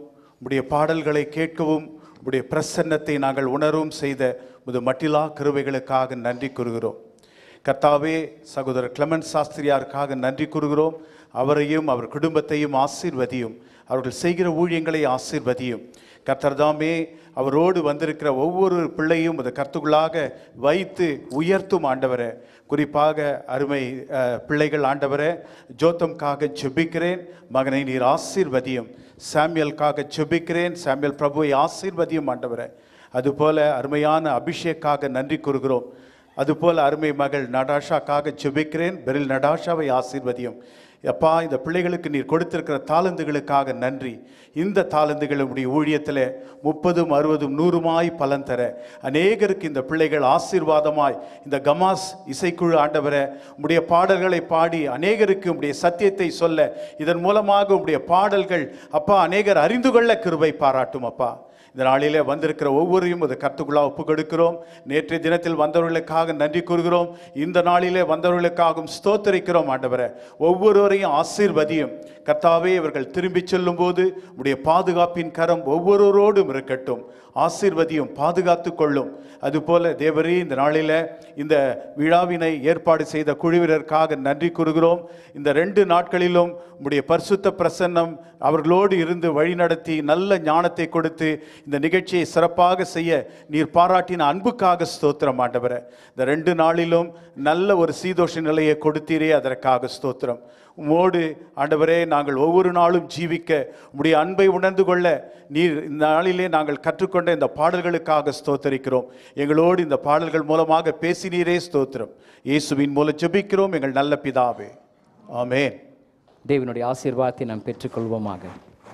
உடைய பாடல்களை கேட்கவும் உடைய பிரசன்னத்தை நாங்கள் உணரவும் செய்த முது மட்டிலா கிருபைகளுக்காக நன்றி கூறுகிறோம் கர்த்தாவே சகோதரர் கிளமன் சாஸ்திரியாருக்காக நன்றி கூறுகிறோம் அவரையும் அவர் குடும்பத்தையும் ஆசீர்வதியும் அவர்கள் செய்கிற ஊழியங்களை ஆசீர்வதியும் கர்த்தர்தாமே அவரோடு வந்திருக்கிற ஒவ்வொரு பிள்ளையும் அந்த கர்த்துக்குள்ளாக வைத்து உயர்த்தும் ஆண்டவரே குறிப்பாக அருமை அஹ், பிள்ளைகள் ஆண்டவரே ஜோத்தம்காக ஜெபிக்கிறேன் மகனை நீர் ஆசீர்வதியும் சாமியலுக்காக ஜெபிக்கிறேன் சாமியல் பிரபுவை ஆசீர்வதியும் ஆண்டவரே அதுபோல அருமையான அபிஷேக்காக நன்றி கூறுகிறோம் அதுபோல அருமை மகள் நடாஷாக்காக ஜெபிக்கிறேன் பெரில் நடாஷாவை ஆசீர்வதியும் அப்பா இந்த பிள்ளைகளுக்கு நீர் கொடுத்திருக்கிற தாளந்துகளுக்காக நன்றி இந்த தாளந்துகள் உடைய ஊழியத்தில் முப்பதும் அறுபதும் நூறுமாய் பலன் தர அநேகருக்கு இந்த பிள்ளைகள் ஆசீர்வாதமாய் இந்த கமாஸ் இசைக்குழு ஆண்டவரை உடைய பாடல்களை பாடி அநேகருக்கு உடைய சத்தியத்தை சொல்ல இதன் மூலமாக உடைய பாடல்கள் அப்பா அநேகர் அறிந்து கொள்ள கிருபை பாராட்டும் அப்பா இந்த நாளிலே வந்திருக்கிற ஒவ்வொருவரையும் அது கருத்துக்குள்ளா ஒப்பு கொடுக்கிறோம் நேற்றைய தினத்தில் வந்தவர்களுக்காக நன்றி கூறுகிறோம் இந்த நாளிலே வந்தவர்களுக்காகவும் ஸ்தோத்தரிக்கிறோம் ஆண்டவரை ஒவ்வொருவரையும் ஆசீர்வதியும் கர்த்தாவே இவர்கள் திரும்பி செல்லும்போது உடைய பாதுகாப்பின் கரம் ஒவ்வொருவரோடும் இருக்கட்டும் ஆசீர்வதியும் பாதுகாத்து கொள்ளும் அதுபோல தேவரே இந்த நாளில் இந்த விழாவினை ஏற்பாடு செய்த குழுவினருக்காக நன்றி கூறுகிறோம் இந்த ரெண்டு நாட்களிலும் உடைய பரிசுத்த பிரசன்னம் அவர்களோடு இருந்து வழிநடத்தி நல்ல ஞானத்தை கொடுத்து இந்த நிகழ்ச்சியை சிறப்பாக செய்ய நீர் பாராட்டின அன்புக்காக ஸ்தோத்திரம் ஆண்டவரே இந்த ரெண்டு நாளிலும் நல்ல ஒரு சீதோஷ நிலையை கொடுத்தீரே அதற்காக ஸ்தோத்திரம் உமோடு ஆண்டவரே நாங்கள் ஒவ்வொரு நாளும் ஜீவிக்க உம்முடைய அன்பை உணர்ந்து கொள்ள நீர் இந்த நாளிலே நாங்கள் கற்றுக்கொண்ட இந்த பாடல்களுக்காக ஸ்தோத்தரிக்கிறோம் எங்களோடு இந்த பாடல்கள் மூலமாக பேசினீரே ஸ்தோத்திரம் இயேசுவின் மூலம் ஜெபிக்கிறோம் எங்கள் நல்ல பிதாவே ஆமென் தேவனுடைய ஆசீர்வாதத்தை நாம் பெற்றுக்கொள்வோமாக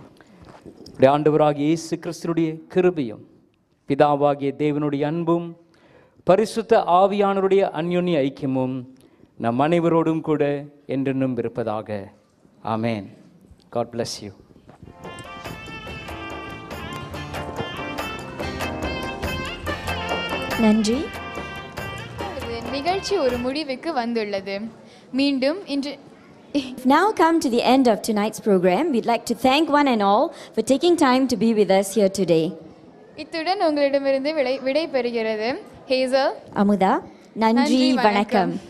நம்முடைய ஆண்டவராகிய இயேசு கிறிஸ்துடைய கிருபையும் பிதாவாகிய தேவனுடைய அன்பும் பரிசுத்த ஆவியானவருடைய அந்யோன்ய ஐக்கியமும் நம் அனைவரோடும் கூட என்றென்றும் இருப்பதாக ஆமென் காட் bless யூ நன்றி இப்பொழுது நிகழ்ச்சி ஒரு முடிவுக்கு வந்துள்ளது மீண்டும் இன்று We've now come to the end of tonight's program. We'd like to thank one and all for taking time to be with us here today. இத்துடன் உங்களிடமிருந்து விடை விடை பெறுகிறது ஹேசல் அமுதா நன்றி நன்றி, வணக்கம் வணக்கம்.